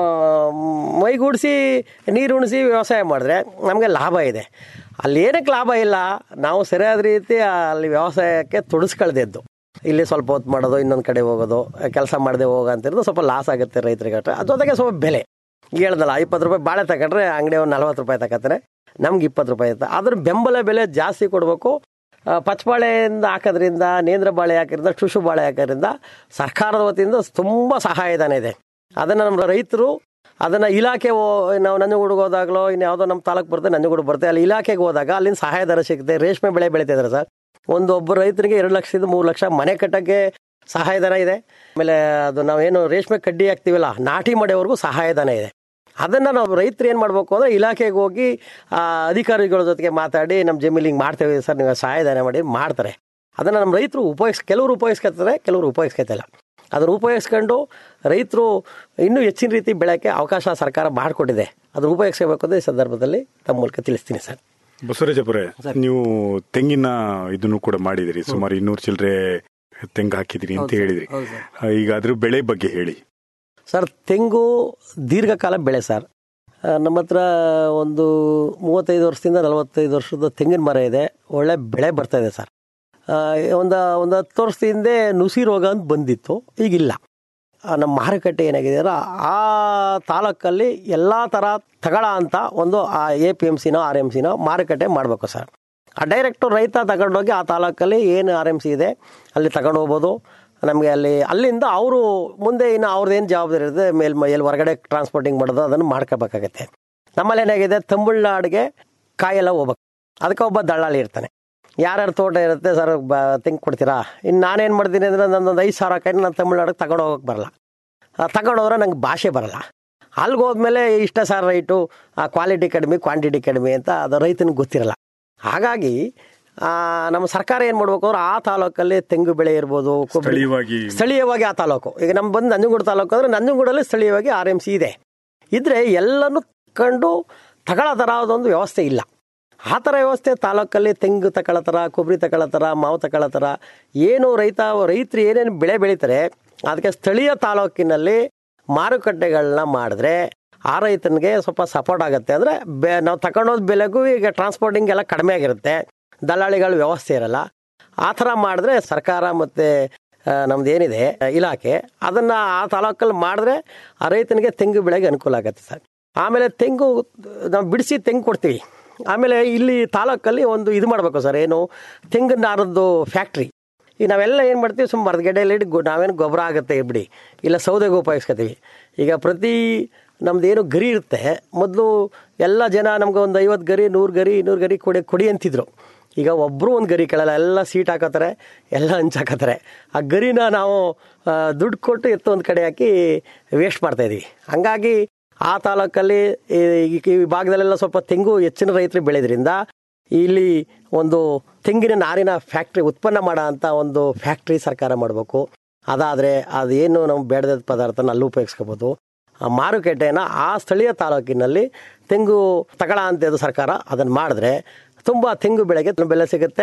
ಮೈಗೂಡಿಸಿ ನೀರು ಉಣಿಸಿ ವ್ಯವಸಾಯ ಮಾಡಿದ್ರೆ ನಮಗೆ ಲಾಭ ಇದೆ ಅಲ್ಲಿ ಏನಕ್ಕೆ ಲಾಭ ಇಲ್ಲ ನಾವು ಸರಿಯಾದ ರೀತಿ ಅಲ್ಲಿ ವ್ಯವಸಾಯಕ್ಕೆ ತೊಡಸ್ಕೊಳ್ದಿದ್ದು ಇಲ್ಲಿ ಸ್ವಲ್ಪ ಹೊತ್ತು ಮಾಡೋದು ಇನ್ನೊಂದು ಕಡೆ ಹೋಗೋದು ಕೆಲಸ ಮಾಡದೆ ಹೋಗೋ ಅಂತಿರೋದು ಸ್ವಲ್ಪ ಲಾಸ್ ಆಗುತ್ತೆ ರೈತರಿಗೆ ಅದ್ರ ಜೊತೆಗೆ ಸ್ವಲ್ಪ ಬೆಲೆ ಈಗ ಹೇಳ್ದಲ್ಲ ಇಪ್ಪತ್ತು ರೂಪಾಯಿ ಬಾಳೆ ತಗೊಂಡ್ರೆ ಅಂಗಡಿ ಒಂದು ನಲ್ವತ್ತು ರೂಪಾಯಿ ತಗೋತಾರೆ ನಮ್ಗೆ ಇಪ್ಪತ್ತು ರೂಪಾಯಿ ಅಂತ ಅದ್ರ ಬೆಂಬಲ ಬೆಲೆ ಜಾಸ್ತಿ ಕೊಡಬೇಕು ಆ, ಪಚ್ಚಬಾಳೆಯಿಂದ ಹಾಕೋದ್ರಿಂದ ನೇಂದ್ರ ಬಾಳೆ ಹಾಕೋದ್ರಿಂದ ಶುಶು ಬಾಳೆ ಹಾಕೋದ್ರಿಂದ ಸರ್ಕಾರದ ವತಿಯಿಂದ ತುಂಬ ಸಹಾಯಧನ ಇದೆ ಅದನ್ನು ನಮ್ಮ ರೈತರು ಅದನ್ನು ಇಲಾಖೆ ಹೋ- ನಾವು ನಂಜನಗೂಡಿಗೆ ಹೋದಾಗಲೋ ಇನ್ನು ಯಾವುದೋ ನಮ್ಮ ತಾಲೂಕು ಬರುತ್ತೆ ನಂಜನಗೂಡು ಬರುತ್ತೆ ಅಲ್ಲಿ ಇಲಾಖೆಗೆ ಹೋದಾಗ ಅಲ್ಲಿಂದ ಸಹಾಯಧನ ಸಿಗುತ್ತೆ ರೇಷ್ಮೆ ಬೆಳೆ ಬೆಳೀತಿದ್ದಾರೆ ಸರ್ ಒಂದು ಒಬ್ಬ ರೈತರಿಗೆ ಎರಡು ಲಕ್ಷದಿಂದ ಮೂರು ಲಕ್ಷ ಮನೆ ಕಟ್ಟಕ್ಕೆ ಸಹಾಯಧನ ಇದೆ ಆಮೇಲೆ ಅದು ನಾವೇನು ರೇಷ್ಮೆ ಕಡ್ಡಿ ಹಾಕ್ತೀವಲ್ಲ ನಾಟಿ ಮಾಡೋವರೆಗೂ ಸಹಾಯಧನ ಇದೆ ಅದನ್ನು ನಾವು ರೈತರು ಏನು ಮಾಡಬೇಕು ಅಂದರೆ ಇಲಾಖೆಗೆ ಹೋಗಿ ಆ, ಅಧಿಕಾರಿಗಳ ಜೊತೆಗೆ ಮಾತಾಡಿ ನಮ್ಮ ಜಮೀಲಿ ಹಿಂಗೆ ಮಾಡ್ತೇವೆ ಸರ್ ನೀವು ಸಹಾಯಧನ ಮಾಡಿ ಮಾಡ್ತಾರೆ ಅದನ್ನು ನಮ್ಮ ರೈತರು ಉಪಯೋಗಿಸ್ ಕೆಲವರು ಉಪಯೋಗಿಸ್ಕೊತಾರೆ ಕೆಲವರು ಉಪಯೋಗಿಸ್ಕೊತಿಲ್ಲ ಅದನ್ನು ಉಪಯೋಗಿಸ್ಕೊಂಡು ರೈತರು ಇನ್ನೂ ಹೆಚ್ಚಿನ ರೀತಿ ಬೆಳೆಯೋಕ್ಕೆ ಅವಕಾಶ ಸರ್ಕಾರ ಮಾಡಿಕೊಟ್ಟಿದೆ ಅದನ್ನು ಉಪಯೋಗಿಸ್ಕೋಬೇಕು ಅಂತ ಈ ಸಂದರ್ಭದಲ್ಲಿ ತಮ್ಮ ಮೂಲಕ ತಿಳಿಸ್ತೀನಿ ಸರ್ ಬಸವರಾಜಪುರ ನೀವು ತೆಂಗಿನ ಇದನ್ನು ಕೂಡ ಮಾಡಿದಿರಿ ಸುಮಾರು ಇನ್ನೂರು ಚಿಲ್ಲರೆ ತೆಂಗು ಹಾಕಿದಿರಿ ಅಂತ ಹೇಳಿದ್ರಿ ಆ, ಈಗ ಅದ್ರ ಬೆಳೆ ಬಗ್ಗೆ ಹೇಳಿ ಸರ್ ತೆಂಗು ದೀರ್ಘಕಾಲ ಬೆಳೆ ಸರ್ ಆ, ನಮ್ಮ ಹತ್ರ ಒಂದು ಮೂವತ್ತೈದು ವರ್ಷದಿಂದ ನಲವತ್ತೈದು ವರ್ಷದ ತೆಂಗಿನ ಮರ ಇದೆ ಒಳ್ಳೆ ಬೆಳೆ ಬರ್ತಾ ಇದೆ ಸರ್ ಆ, ಒಂದು ಒಂದು ಹತ್ತು ವರ್ಷದ ಹಿಂದೆ ನುಸಿ ರೋಗ ಅಂತ ಬಂದಿತ್ತು ಈಗಿಲ್ಲ ಆ, ನಮ್ಮ ಮಾರುಕಟ್ಟೆ ಏನಾಗಿದೆ ಅಂದ್ರೆ ಆ ತಾಲೂಕಲ್ಲಿ ಎಲ್ಲ ಥರ ತಗೊಳ ಅಂತ ಒಂದು ಆ ಎ ಪಿ ಎಮ್ ಸಿನೋ ಆರ್ ಎಮ್ ಸಿನೋ ಮಾರುಕಟ್ಟೆ ಮಾಡಬೇಕು ಸರ್ ಆ ಡೈರೆಕ್ಟು ರೈತ ತಗೊಂಡೋಗಿ ಆ ತಾಲೂಕಲ್ಲಿ ಏನು ಆರ್ ಎಮ್ ಸಿ ಇದೆ ಅಲ್ಲಿ ತಗೊಂಡು ಹೋಗ್ಬೋದು ನಮಗೆ ಅಲ್ಲಿ ಅಲ್ಲಿಂದ ಅವರು ಮುಂದೆ ಇನ್ನು ಅವ್ರದ್ದೇನು ಜವಾಬ್ದಾರಿ ಇರುತ್ತೆ ಮೇಲ್ ಎಲ್ಲಿ ಹೊರಗಡೆ ಟ್ರಾನ್ಸ್ಪೋರ್ಟಿಂಗ್ ಮಾಡೋದು ಅದನ್ನು ಮಾಡ್ಕೋಬೇಕಾಗತ್ತೆ ನಮ್ಮಲ್ಲಿ ಏನಾಗಿದೆ ತಮಿಳ್ನಾಡಿಗೆ ಕಾಯೆಲ್ಲ ಹೋಗ್ಬೇಕು ಅದಕ್ಕೆ ಒಬ್ಬ ದಳ್ಳಾಳಿ ಇರ್ತಾನೆ ಯಾರ್ಯಾರ ತೋಟ ಇರುತ್ತೆ ಸರ್ ಬ ತೆಂಗು ಕೊಡ್ತೀರಾ ಇನ್ನು ನಾನೇನು ಮಾಡ್ತೀನಿ ಅಂದರೆ ನನ್ನೊಂದು ಐದು ಸಾವಿರ ಕಾಯಿ ನಾನು ತಮಿಳ್ನಾಡಿಗೆ ತಗೊಂಡು ಹೋಗಕ್ಕೆ ಬರಲ್ಲ ತಗೊಂಡು ಹೋದ್ರೆ ನಂಗೆ ಭಾಷೆ ಬರಲ್ಲ ಅಲ್ಲಿಗೆ ಹೋದ್ಮೇಲೆ ಇಷ್ಟ ಸರ್ ರೈಟು ಆ ಕ್ವಾಲಿಟಿ ಕಡಿಮೆ ಕ್ವಾಂಟಿಟಿ ಕಡಿಮೆ ಅಂತ ಅದು ರೈತನಿಗೆ ಗೊತ್ತಿರಲ್ಲ ಹಾಗಾಗಿ ಆ, ನಮ್ಮ ಸರ್ಕಾರ ಏನು ಮಾಡ್ಬೇಕು ಅಂದ್ರೆ ಆ ತಾಲೂಕಲ್ಲಿ ತೆಂಗು ಬೆಳೆ ಇರ್ಬೋದು ಕೊಬ್ಬರಿ ಸ್ಥಳೀಯವಾಗಿ ಸ್ಥಳೀಯವಾಗಿ ಆ ತಾಲೂಕು ಈಗ ನಮ್ಮ ಬಂದು ನಂಜನಗೂಡು ತಾಲೂಕು ಅಂದರೆ ನಂಜನಗೂಡಲ್ಲಿ ಸ್ಥಳೀಯವಾಗಿ ಆರ್ ಎಮ್ ಸಿ ಇದೆ ಇದ್ರೆ ಎಲ್ಲನೂ ಕಂಡು ತಗೊಳ್ಳೋ ಥರ ಅದೊಂದು ವ್ಯವಸ್ಥೆ ಇಲ್ಲ ಆ ಥರ ವ್ಯವಸ್ಥೆ ತಾಲೂಕಲ್ಲಿ ತೆಂಗು ತಗೊಳ್ಳೋ ಥರ ಕೊಬ್ಬರಿ ತಗೊಳ್ಳೋ ಥರ ಮಾವು ತಗೊಳ್ಳೋ ಥರ ಏನು ರೈತ ರೈತರು ಏನೇನು ಬೆಳೆ ಬೆಳೀತಾರೆ ಅದಕ್ಕೆ ಸ್ಥಳೀಯ ತಾಲೂಕಿನಲ್ಲಿ ಮಾರುಕಟ್ಟೆಗಳನ್ನ ಮಾಡಿದ್ರೆ ಆ ರೈತನಿಗೆ ಸ್ವಲ್ಪ ಸಪೋರ್ಟ್ ಆಗುತ್ತೆ ಅಂದರೆ ಬೆ ನಾವು ತಗೊಂಡೋದ್ ಬೆಲೆಗೂ ಈಗ ಟ್ರಾನ್ಸ್ಪೋರ್ಟಿಂಗ್ ಎಲ್ಲ ಕಡಿಮೆ ಆಗಿರುತ್ತೆ ದಲ್ಲಾಳಿಗಳ ವ್ಯವಸ್ಥೆ ಇರಲ್ಲ ಆ ಥರ ಮಾಡಿದ್ರೆ ಸರ್ಕಾರ ಮತ್ತು ನಮ್ದು ಏನಿದೆ ಇಲಾಖೆ ಅದನ್ನ ಆ ತಾಲೂಕಲ್ಲಿ ಮಾಡಿದ್ರೆ ಆ ರೈತನಿಗೆ ತೆಂಗು ಬೆಳೆಗೆ ಅನುಕೂಲ ಆಗುತ್ತೆ ಸರ್ ಆಮೇಲೆ ತೆಂಗು ನಾವು ಬಿಡಿಸಿ ತೆಂಗು ಕೊಡ್ತೀವಿ ಆಮೇಲೆ ಇಲ್ಲಿ ತಾಲೂಕಲ್ಲಿ ಒಂದು ಇದು ಮಾಡಬೇಕು ಸರ್ ಏನು ತೆಂಗಿನ ನಾರದ್ದು ಫ್ಯಾಕ್ಟ್ರಿ ಈಗ ನಾವೆಲ್ಲ ಏನು ಮಾಡ್ತೀವಿ ಸುಮ್ಮ ಮರದಗೆಡ್ಡೆಯಲ್ಲಿ ಇಟ್ಟು ಗೊ- ನಾವೇನು ಗೊಬ್ಬರ ಆಗುತ್ತೆ ಬಿಡಿ ಇಲ್ಲ ಸೌದೆಗೆ ಉಪಯೋಗಿಸ್ಕೊತೀವಿ ಈಗ ಪ್ರತಿ ನಮ್ದು ಏನು ಗರಿ ಇರುತ್ತೆ ಮೊದಲು ಎಲ್ಲ ಜನ ನಮ್ಗೆ ಒಂದು ಐವತ್ತು ಗರಿ ನೂರು ಗರಿ ಇನ್ನೂರು ಗರಿ ಕೊಡಿ ಕೊಡಿ ಅಂತಿದ್ರು ಈಗ ಒಬ್ಬರು ಒಂದು ಗರಿ ಕೇಳಲ್ಲ ಎಲ್ಲ ಸೀಟ್ ಹಾಕೋತಾರೆ ಎಲ್ಲ ಹಂಚಾಕತ್ತಾರೆ ಆ ಗರಿನ ನಾವು ಆ, ದುಡ್ಡು ಕೊಟ್ಟು ಎತ್ತು ಒಂದು ಕಡೆ ಹಾಕಿ ವೇಸ್ಟ್ ಮಾಡ್ತಾಯಿದ್ವಿ ಹಂಗಾಗಿ ಆ ತಾಲೂಕಲ್ಲಿ ಈ ಈ ಭಾಗದಲ್ಲೆಲ್ಲ ಸ್ವಲ್ಪ ತೆಂಗು ಹೆಚ್ಚಿನ ರೈತರು ಬೆಳೆದ್ರಿಂದ ಇಲ್ಲಿ ಒಂದು ತೆಂಗಿನ ನಾರಿನ ಫ್ಯಾಕ್ಟ್ರಿ ಉತ್ಪನ್ನ ಮಾಡೋ ಅಂತ ಒಂದು ಫ್ಯಾಕ್ಟ್ರಿ ಸರ್ಕಾರ ಮಾಡಬೇಕು ಅದಾದರೆ ಅದೇನು ನಾವು ಬೇಡದ ಪದಾರ್ಥನ ಅಲ್ಲಿ ಉಪಯೋಗಿಸ್ಕೋಬೋದು ಆ ಮಾರುಕಟ್ಟೆನ ಆ ಸ್ಥಳೀಯ ತಾಲೂಕಿನಲ್ಲಿ ತೆಂಗು ತಗೊಳ ಅಂತದ್ದು ಸರ್ಕಾರ ಅದನ್ನು ಮಾಡಿದ್ರೆ ತುಂಬ ತೆಂಗು ಬೆಳೆಗೆ ಬೆಲೆ ಸಿಗುತ್ತೆ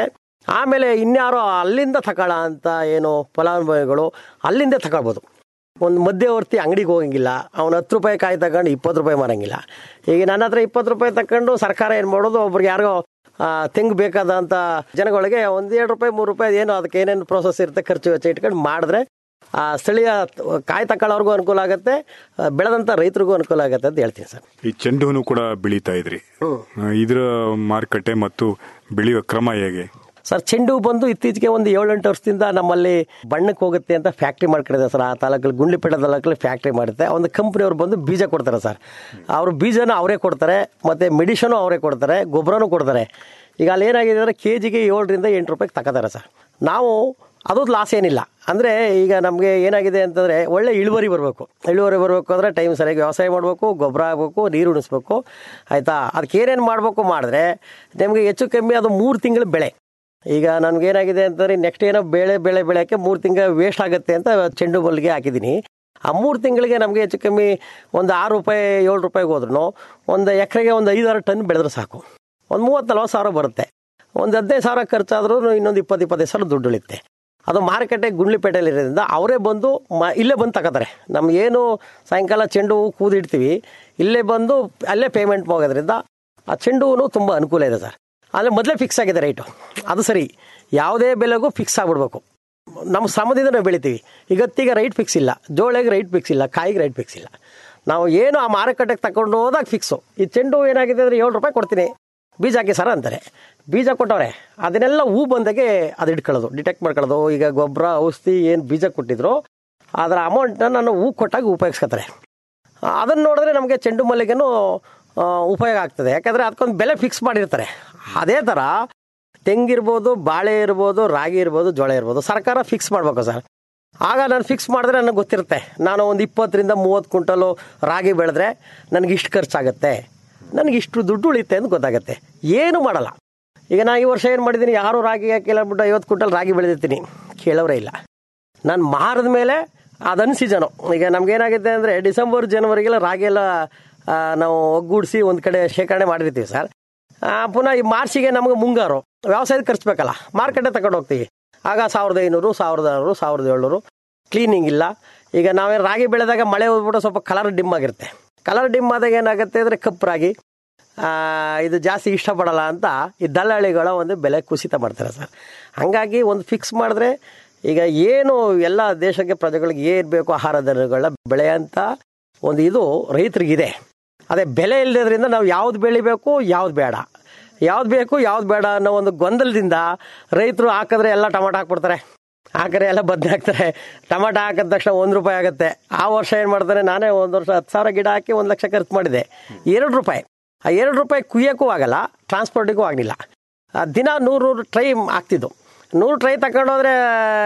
ಆಮೇಲೆ ಇನ್ಯಾರೋ ಅಲ್ಲಿಂದ ತಗೊಳ ಅಂತ ಏನು ಫಲಾನುಭವಿಗಳು ಅಲ್ಲಿಂದ ತಗೊಳ್ಬೋದು ಒಂದು ಮಧ್ಯವರ್ತಿ ಅಂಗಡಿಗೆ ಹೋಗಂಗಿಲ್ಲ ಅವ್ನು ಹತ್ತು ರೂಪಾಯಿ ಕಾಯಿ ತಗೊಂಡು ಇಪ್ಪತ್ತು ರೂಪಾಯಿ ಮಾರಂಗಿಲ್ಲ ಈಗ ನನ್ನ ಹತ್ರ ಇಪ್ಪತ್ತು ರೂಪಾಯಿ ತಗೊಂಡು ಸರ್ಕಾರ ಏನು ಮಾಡೋದು ಒಬ್ರಿಗೆ ಯಾರಿಗೋ ಆ, ತೆಂಗು ಬೇಕಾದಂಥ ಜನಗಳಿಗೆ ಒಂದು ಎರಡು ರೂಪಾಯಿ ಮೂರು ರೂಪಾಯಿ ಏನು ಅದಕ್ಕೆ ಏನೇನು ಪ್ರೋಸೆಸ್ ಇರುತ್ತೆ ಖರ್ಚು ವೆಚ್ಚ ಇಟ್ಕೊಂಡು ಮಾಡಿದ್ರೆ ಆ ಸ್ಥಳೀಯ ಕಾಯಿ ತಗೊಳ್ಳೋರ್ಗೂ ಅನುಕೂಲ ಆಗುತ್ತೆ ಆ, ಬೆಳೆದಂಥ ರೈತರಿಗೂ ಅನುಕೂಲ ಆಗುತ್ತೆ ಅಂತ ಹೇಳ್ತೀನಿ ಸರ್ ಈ ಚೆಂಡು ಹೂನು ಕೂಡ ಬೆಳೀತಾ ಇದ್ರಿ ಆ, ಇದರ ಮಾರುಕಟ್ಟೆ ಮತ್ತು ಬೆಳೆಯುವ ಕ್ರಮ ಹೇಗೆ ಸರ್ ಚೆಂಡು ಹೂ ಬಂದು ಇತ್ತೀಚೆಗೆ ಒಂದು ಏಳೆಂಟು ವರ್ಷದಿಂದ ನಮ್ಮಲ್ಲಿ ಬಣ್ಣಕ್ಕೆ ಹೋಗುತ್ತೆ ಅಂತ ಫ್ಯಾಕ್ಟ್ರಿ ಮಾಡ್ಕೊಂಡಿದೆ ಸರ್ ಆ ತಾಲೂಕಲ್ಲಿ ಗುಂಡ್ಲಿಪೇಟೆ ತಾಲೂಕಲ್ಲಿ ಫ್ಯಾಕ್ಟ್ರಿ ಮಾಡುತ್ತೆ ಒಂದು ಕಂಪ್ನಿಯವ್ರು ಬಂದು ಬೀಜ ಕೊಡ್ತಾರೆ ಸರ್ ಅವರು ಬೀಜನ ಅವರೇ ಕೊಡ್ತಾರೆ ಮತ್ತು ಮೆಡಿಷನು ಅವರೇ ಕೊಡ್ತಾರೆ ಗೊಬ್ಬರನೂ ಕೊಡ್ತಾರೆ ಈಗ ಅಲ್ಲಿ ಏನಾಗಿದೆ ಅಂದರೆ ಕೆ ಜಿಗೆ ಏಳರಿಂದ ಎಂಟು ರೂಪಾಯಿಗೆ ತಗೋತಾರೆ ಸರ್ ನಾವು ಅದು ಲಾಸ್ ಏನಿಲ್ಲ ಅಂದರೆ ಈಗ ನಮಗೆ ಏನಾಗಿದೆ ಅಂತಂದರೆ ಒಳ್ಳೆ ಇಳುವರಿ ಬರಬೇಕು ಇಳುವರಿ ಬರಬೇಕು ಅಂದರೆ ಟೈಮ್ ಸರಿಯಾಗಿ ವ್ಯವಸಾಯ ಮಾಡಬೇಕು ಗೊಬ್ಬರ ಆಗಬೇಕು ನೀರು ಉಣಿಸ್ಬೇಕು ಆಯಿತಾ ಅದಕ್ಕೆ ಏನೇನು ಮಾಡಬೇಕು ಮಾಡಿದ್ರೆ ನಿಮಗೆ ಹೆಚ್ಚು ಕಮ್ಮಿ ಅದು ಮೂರು ತಿಂಗಳ ಬೆಳೆ ಈಗ ನನ್ಗೇನಾಗಿದೆ ಅಂತಂದ್ರೆ ನೆಕ್ಸ್ಟ್ ಏನೋ ಬೆಳೆ ಬೆಳೆ ಬೆಳೆಯೋಕ್ಕೆ ಮೂರು ತಿಂಗಳು ವೇಸ್ಟ್ ಆಗುತ್ತೆ ಅಂತ ಚೆಂಡು ಮಲ್ಲಿಗೆ ಹಾಕಿದ್ದೀನಿ ಆ ಮೂರು ತಿಂಗಳಿಗೆ ನಮಗೆ ಹೆಚ್ಚು ಕಮ್ಮಿ ಒಂದು ಆರು ರೂಪಾಯಿ ಏಳು ರೂಪಾಯಿಗೆ ಹೋದ್ರೂ ಒಂದು ಎಕರೆಗೆ ಒಂದು ಐದಾರು ಟನ್ ಬೆಳೆದ್ರೆ ಸಾಕು ಒಂದು ಮೂವತ್ತು ನಲ್ವತ್ತು ಸಾವಿರ ಬರುತ್ತೆ ಒಂದು ಹದಿನೈದು ಸಾವಿರ ಖರ್ಚಾದ್ರೂ ಇನ್ನೊಂದು ಇಪ್ಪತ್ತು ಇಪ್ಪತ್ತೈದು ಸಾವಿರ ದುಡ್ಡು ಉಳಿಯುತ್ತೆ ಅದು ಮಾರುಕಟ್ಟೆ ಗುಂಡ್ಲಿಪೇಟೆಯಲ್ಲಿ ಇರೋದ್ರಿಂದ ಅವರೇ ಬಂದು ಮ ಇಲ್ಲೇ ಬಂದು ತಗೋತಾರೆ ನಮಗೇನು ಸಾಯಂಕಾಲ ಚೆಂಡು ಹೂವು ಕೂದಿಡ್ತೀವಿ ಇಲ್ಲೇ ಬಂದು ಅಲ್ಲೇ ಪೇಮೆಂಟ್ ಹೋಗೋದ್ರಿಂದ ಆ ಚೆಂಡು ಹೂವು ತುಂಬ ಅನುಕೂಲ ಇದೆ ಸರ್ ಆದರೆ ಮೊದಲೇ ಫಿಕ್ಸ್ ಆಗಿದೆ ರೈಟು ಅದು ಸರಿ ಯಾವುದೇ ಬೆಲೆಗೂ ಫಿಕ್ಸ್ ಆಗ್ಬಿಡ್ಬೇಕು ನಮ್ಮ ಶ್ರಮದಿಂದ ನಾವು ಬೆಳಿತೀವಿ ಇವತ್ತಿಗೆ ರೈಟ್ ಫಿಕ್ಸ್ ಇಲ್ಲ ಜೋಳಿಗೆ ರೈಟ್ ಫಿಕ್ಸ್ ಇಲ್ಲ ಕಾಯಿಗೆ ರೈಟ್ ಫಿಕ್ಸ್ ಇಲ್ಲ ನಾವು ಏನು ಆ ಮಾರುಕಟ್ಟೆಗೆ ತಗೊಂಡು ಹೋದಾಗ ಫಿಕ್ಸು ಈ ಚೆಂಡು ಹೂವು ಏನಾಗಿದೆ ಅಂದರೆ ಏಳು ರೂಪಾಯಿ ಕೊಡ್ತೀನಿ ಬೀಜ ಹಾಕಿ ಸರ್ ಅಂತಾರೆ ಬೀಜ ಕೊಟ್ಟವ್ರೆ ಅದನ್ನೆಲ್ಲ ಹೂ ಬಂದಾಗೆ ಅದು ಇಟ್ಕೊಳ್ಳೋದು ಡಿಟೆಕ್ಟ್ ಮಾಡ್ಕೊಳ್ಳೋದು ಈಗ ಗೊಬ್ಬರ ಔಷಧಿ ಏನು ಬೀಜ ಕೊಟ್ಟಿದ್ರು ಅದರ ಅಮೌಂಟ್ನ ನಾನು ಹೂ ಕೊಟ್ಟಾಗ ಉಪಯೋಗಿಸ್ಕೊತಾರೆ ಅದನ್ನು ನೋಡಿದ್ರೆ ನಮಗೆ ಚೆಂಡು ಮಲ್ಲಿಗೆನೂ ಆ, ಉಪಯೋಗ ಆಗ್ತದೆ ಯಾಕಂದರೆ ಅದಕ್ಕೊಂದು ಬೆಲೆ ಫಿಕ್ಸ್ ಮಾಡಿರ್ತಾರೆ ಅದೇ ಥರ ತೆಂಗಿರ್ಬೋದು ಬಾಳೆ ಇರ್ಬೋದು ರಾಗಿ ಇರ್ಬೋದು ಜೋಳ ಇರ್ಬೋದು ಸರ್ಕಾರ ಫಿಕ್ಸ್ ಮಾಡಬೇಕು ಸರ್ ಆಗ ನಾನು ಫಿಕ್ಸ್ ಮಾಡಿದ್ರೆ ನನಗೆ ಗೊತ್ತಿರುತ್ತೆ ನಾನು ಒಂದು ಇಪ್ಪತ್ತರಿಂದ ಮೂವತ್ತು ಕ್ವಿಂಟಲು ರಾಗಿ ಬೆಳೆದ್ರೆ ನನಗೆ ಇಷ್ಟು ಖರ್ಚಾಗುತ್ತೆ ನನಗೆ ಇಷ್ಟು ದುಡ್ಡು ಉಳಿಯುತ್ತೆ ಅಂತ ಗೊತ್ತಾಗುತ್ತೆ ಏನು ಮಾಡಲ್ಲ ಈಗ ನಾನು ಈ ವರ್ಷ ಏನು ಮಾಡಿದ್ದೀನಿ ಯಾರು ರಾಗಿ ಕೇಳ್ಬಿಟ್ಟು ಐವತ್ತು ಕ್ವಿಂಟಲ್ ರಾಗಿ ಬೆಳೆದಿರ್ತೀನಿ ಕೇಳೋರೇ ಇಲ್ಲ ನಾನು ಮಾರಿದ ಮೇಲೆ ಅದನ್ನು ಸೀಸನು ಈಗ ನಮ್ಗೇನಾಗಿದೆ ಅಂದರೆ ಡಿಸೆಂಬರ್ ಜನವರಿಗೆಲ್ಲ ರಾಗಿ ಎಲ್ಲ ಆ, ನಾವು ಒಗ್ಗೂಡಿಸಿ ಒಂದು ಕಡೆ ಶೇಖರಣೆ ಮಾಡಿರ್ತೀವಿ ಸರ್ ಆ, ಪುನಃ ಈ ಮಾರ್ಚಿಗೆ ನಮಗೆ ಮುಂಗಾರು ವ್ಯವಸಾಯದ ಖರ್ಚು ಬೇಕಲ್ಲ ಮಾರ್ಕೆಟೇ ತಗೊಂಡು ಹೋಗ್ತೀವಿ ಆಗ ಸಾವಿರದ ಐನೂರು ಸಾವಿರದ ಆರುನೂರು ಸಾವಿರದ ಏಳ್ನೂರು ಕ್ಲೀನಿಂಗ್ ಇಲ್ಲ ಈಗ ನಾವೇನು ರಾಗಿ ಬೆಳೆದಾಗ ಮಳೆ ಹೋಗ್ಬಿಟ್ಟು ಸ್ವಲ್ಪ ಕಲರ್ ಡಿಮ್ ಆಗಿರುತ್ತೆ ಕಲರ್ ಡಿಮ್ ಆದಾಗ ಏನಾಗುತ್ತೆ ಅಂದರೆ ಕಪ್ಪು ರಾಗಿ ಆ, ಇದು ಜಾಸ್ತಿ ಇಷ್ಟಪಡಲ್ಲ ಅಂತ ಈ ದಲ್ಲಾಳಿಗಳ ಒಂದು ಬೆಲೆ ಕುಸಿತ ಮಾಡ್ತಾರೆ ಸರ್ ಹಾಗಾಗಿ ಒಂದು ಫಿಕ್ಸ್ ಮಾಡಿದ್ರೆ ಈಗ ಏನು ಎಲ್ಲ ದೇಶಕ್ಕೆ ಪ್ರಜೆಗಳಿಗೆ ಏನು ಬೇಕು ಆಹಾರ ಧಾನ್ಯಗಳ ಬೆಳೆಯಂತ ಒಂದು ಇದು ರೈತರಿಗಿದೆ ಅದೇ ಬೆಲೆ ಇಲ್ಲದ್ರಿಂದ ನಾವು ಯಾವ್ದು ಬೆಳಿಬೇಕು ಯಾವ್ದು ಬೇಡ ಯಾವ್ದು ಬೇಕು ಯಾವ್ದು ಬೇಡ ಅನ್ನೋ ಒಂದು ಗೊಂದಲದಿಂದ ರೈತರು ಹಾಕಿದ್ರೆ ಎಲ್ಲ ಟೊಮಾಟೊ ಹಾಕ್ಬಿಡ್ತಾರೆ ಹಾಕಿದ್ರೆ ಎಲ್ಲ ಬದನೆ ಹಾಕ್ತಾರೆ ಟೊಮಾಟೊ ಹಾಕಿದ ತಕ್ಷಣ ಒಂದು ರೂಪಾಯಿ ಆಗುತ್ತೆ ಆ ವರ್ಷ ಏನು ಮಾಡ್ತಾರೆ ನಾನೇ ಒಂದು ವರ್ಷ ಹತ್ತು ಸಾವಿರ ಗಿಡ ಹಾಕಿ ಒಂದು ಲಕ್ಷ ಖರ್ಚು ಮಾಡಿದೆ ಎರಡು ರೂಪಾಯಿ ಆ ಎರಡು ರೂಪಾಯಿ ಕುಯ್ಯೋಕ್ಕೂ ಆಗಲ್ಲ ಟ್ರಾನ್ಸ್ಪೋರ್ಟಿಗೂ ಆಗಲಿಲ್ಲ ದಿನ ನೂರು ನೂರು ಟ್ರೈ ಆಗ್ತಿದ್ದು ನೂರು ಟ್ರೈ ತಗೊಂಡೋದ್ರೆ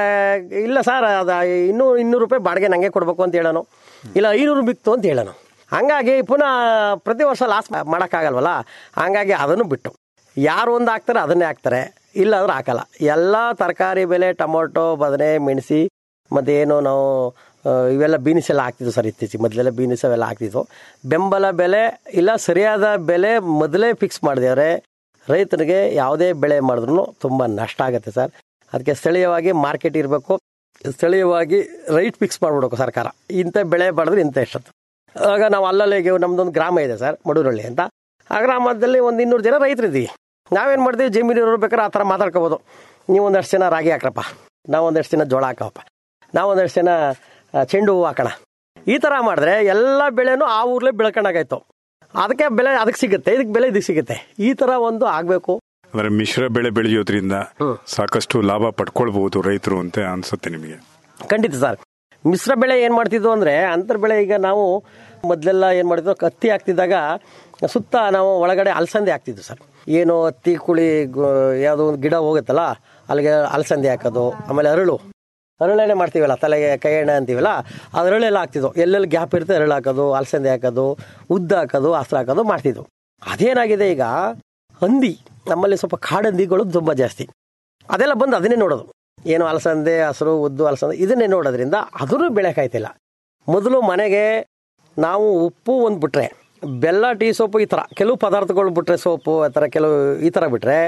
ಇಲ್ಲ ಸರ್ ಅದು ಇನ್ನೂ ಇನ್ನೂರು ರೂಪಾಯಿ ಬಾಡಿಗೆ ನನಗೆ ಕೊಡಬೇಕು ಅಂತ ಹೇಳೋನು ಇಲ್ಲ ಐನೂರು ಬಿತ್ತು ಅಂತ ಹೇಳೋನು ಹಂಗಾಗಿ ಪುನಃ ಪ್ರತಿ ವರ್ಷ ಲಾಸ್ ಮಾಡೋಕ್ಕಾಗಲ್ವಲ್ಲ ಹಂಗಾಗಿ ಅದನ್ನು ಬಿಟ್ಟು ಯಾರು ಒಂದು ಹಾಕ್ತಾರೆ ಅದನ್ನೇ ಹಾಕ್ತಾರೆ ಇಲ್ಲ ಅಂದ್ರೆ ಹಾಕಲ್ಲ ಎಲ್ಲ ತರಕಾರಿ ಬೆಲೆ ಟೊಮೊಟೊ ಬದನೆ ಮೆಣಸಿ ಮತ್ತು ಏನು ನಾವು ಆ, ಇವೆಲ್ಲ ಬೀನ್ಸ್ ಎಲ್ಲ ಹಾಕ್ತಿದ್ವು ಸರ್ ಇತ್ತೀಚೆಗೆ ಮೊದಲೆಲ್ಲ ಬೀನ್ಸ್ ಅವೆಲ್ಲ ಹಾಕ್ತಿದ್ವು ಬೆಂಬಲ ಬೆಲೆ ಇಲ್ಲ ಸರಿಯಾದ ಬೆಲೆ ಮೊದಲೇ ಫಿಕ್ಸ್ ಮಾಡಿದೇವ್ರೆ ರೈತರಿಗೆ ಯಾವುದೇ ಬೆಳೆ ಮಾಡಿದ್ರು ತುಂಬ ನಷ್ಟ ಆಗುತ್ತೆ ಸರ್ ಅದಕ್ಕೆ ಸ್ಥಳೀಯವಾಗಿ ಮಾರ್ಕೆಟ್ ಇರಬೇಕು ಸ್ಥಳೀಯವಾಗಿ ರೈಟ್ ಫಿಕ್ಸ್ ಮಾಡಿಬಿಡ್ಬೇಕು ಸರ್ಕಾರ ಇಂಥ ಬೆಳೆ ಮಾಡಿದ್ರೆ ಇಂಥ ಎಷ್ಟೊತ್ತು ಆಗ ನಾವು ಅಲ್ಲಲ್ಲೇ ನಮ್ದೊಂದು ಗ್ರಾಮ ಇದೆ ಸರ್ ಮಡೂರಳ್ಳಿ ಅಂತ ಆ ಗ್ರಾಮದಲ್ಲಿ ಒಂದು ಇನ್ನೂರು ಜನ ರೈತರಿದ್ದೀವಿ ನಾವೇನು ಮಾಡ್ತೀವಿ ಜಮೀನಿರೋರು ಬೇಕಾದ್ರೆ ಆ ಥರ ಮಾತಾಡ್ಕೋಬೋದು ನೀವು ಒಂದಷ್ಟು ಜನ ರಾಗಿ ಹಾಕ್ರಪ್ಪ ನಾವು ಒಂದಷ್ಟು ಜನ ಜೋಳ ಹಾಕಪ್ಪ ನಾವು ಒಂದಷ್ಟು ಜನ ಆ, ಚೆಂಡು ಹೂವು ಹಾಕೋಣ ಈ ಥರ ಮಾಡಿದ್ರೆ ಎಲ್ಲ ಬೆಳೆನೂ ಆ ಊರ್ಲೇ ಬೆಳ್ಕೊಂಡಾಗಾಯ್ತು ಅದಕ್ಕೆ ಬೆಲೆ ಅದಕ್ಕೆ ಸಿಗುತ್ತೆ ಇದಕ್ಕೆ ಬೆಲೆ ಇದಕ್ಕೆ ಸಿಗುತ್ತೆ ಈ ಥರ ಒಂದು ಆಗಬೇಕು ಅಂದ್ರೆ ಮಿಶ್ರ ಬೆಳೆ ಬೆಳೆಯೋದ್ರಿಂದ ಸಾಕಷ್ಟು ಲಾಭ ಪಡ್ಕೊಳ್ಬಹುದು ರೈತರು ಅಂತ ಅನ್ಸುತ್ತೆ ನಿಮಗೆ ಖಂಡಿತ ಸರ್ ಮಿಶ್ರ ಬೆಳೆ ಏನು ಮಾಡ್ತಿದ್ವು ಅಂದರೆ ಅಂತರ್ ಬೆಳೆ ಈಗ ನಾವು ಮೊದಲೆಲ್ಲ ಏನು ಮಾಡ್ತಿದ್ವು ಹತ್ತಿ ಹಾಕ್ತಿದ್ದಾಗ ಸುತ್ತ ನಾವು ಒಳಗಡೆ ಅಲಸಂದೆ ಹಾಕ್ತಿದ್ವು ಸರ್ ಏನು ಹತ್ತಿ ಕುಳಿ ಗು- ಯಾವುದೋ ಒಂದು ಗಿಡ ಹೋಗುತ್ತಲ್ಲ ಅಲ್ಲಿಗೆ ಅಲಸಂದೆ ಹಾಕೋದು ಆಮೇಲೆ ಅರಳು ಅರಳೆಣ್ಣೆ ಮಾಡ್ತೀವಲ್ಲ ತಲೆಗೆ ಕೈ ಎಣ್ಣೆ ಅಂತೀವಲ್ಲ ಅದು ಅರಳೆಲ್ಲ ಹಾಕ್ತಿದ್ವು ಎಲ್ಲೆಲ್ಲಿ ಗ್ಯಾಪ್ ಇರುತ್ತೆ ಅರಳು ಹಾಕೋದು ಅಲಸಂದೆ ಹಾಕೋದು ಉದ್ದ ಹಾಕೋದು ಹಸ್ರು ಹಾಕೋದು ಮಾಡ್ತಿದ್ವು ಅದೇನಾಗಿದೆ ಈಗ ಹಂದಿ ನಮ್ಮಲ್ಲಿ ಸ್ವಲ್ಪ ಕಾಡಂದಿಗಳು ತುಂಬ ಜಾಸ್ತಿ ಅದೆಲ್ಲ ಬಂದು ಅದನ್ನೇ ನೋಡೋದು ಏನು ಅಲಸಂದೆ ಹಸಿರು ಉದ್ದು ಅಲಸಂದೆ ಇದನ್ನೇ ನೋಡೋದ್ರಿಂದ ಅದನ್ನು ಬೆಳೆಕಾಯ್ತಿಲ್ಲ ಮೊದಲು ಮನೆಗೆ ನಾವು ಉಪ್ಪು ಒಂದು ಬಿಟ್ರೆ ಬೆಲ್ಲ ಟೀ ಸೋಪು ಈ ಥರ ಕೆಲವು ಪದಾರ್ಥಗಳು ಬಿಟ್ರೆ ಸೋಪು ಆ ಥರ ಕೆಲವು ಈ ಥರ ಬಿಟ್ರೆ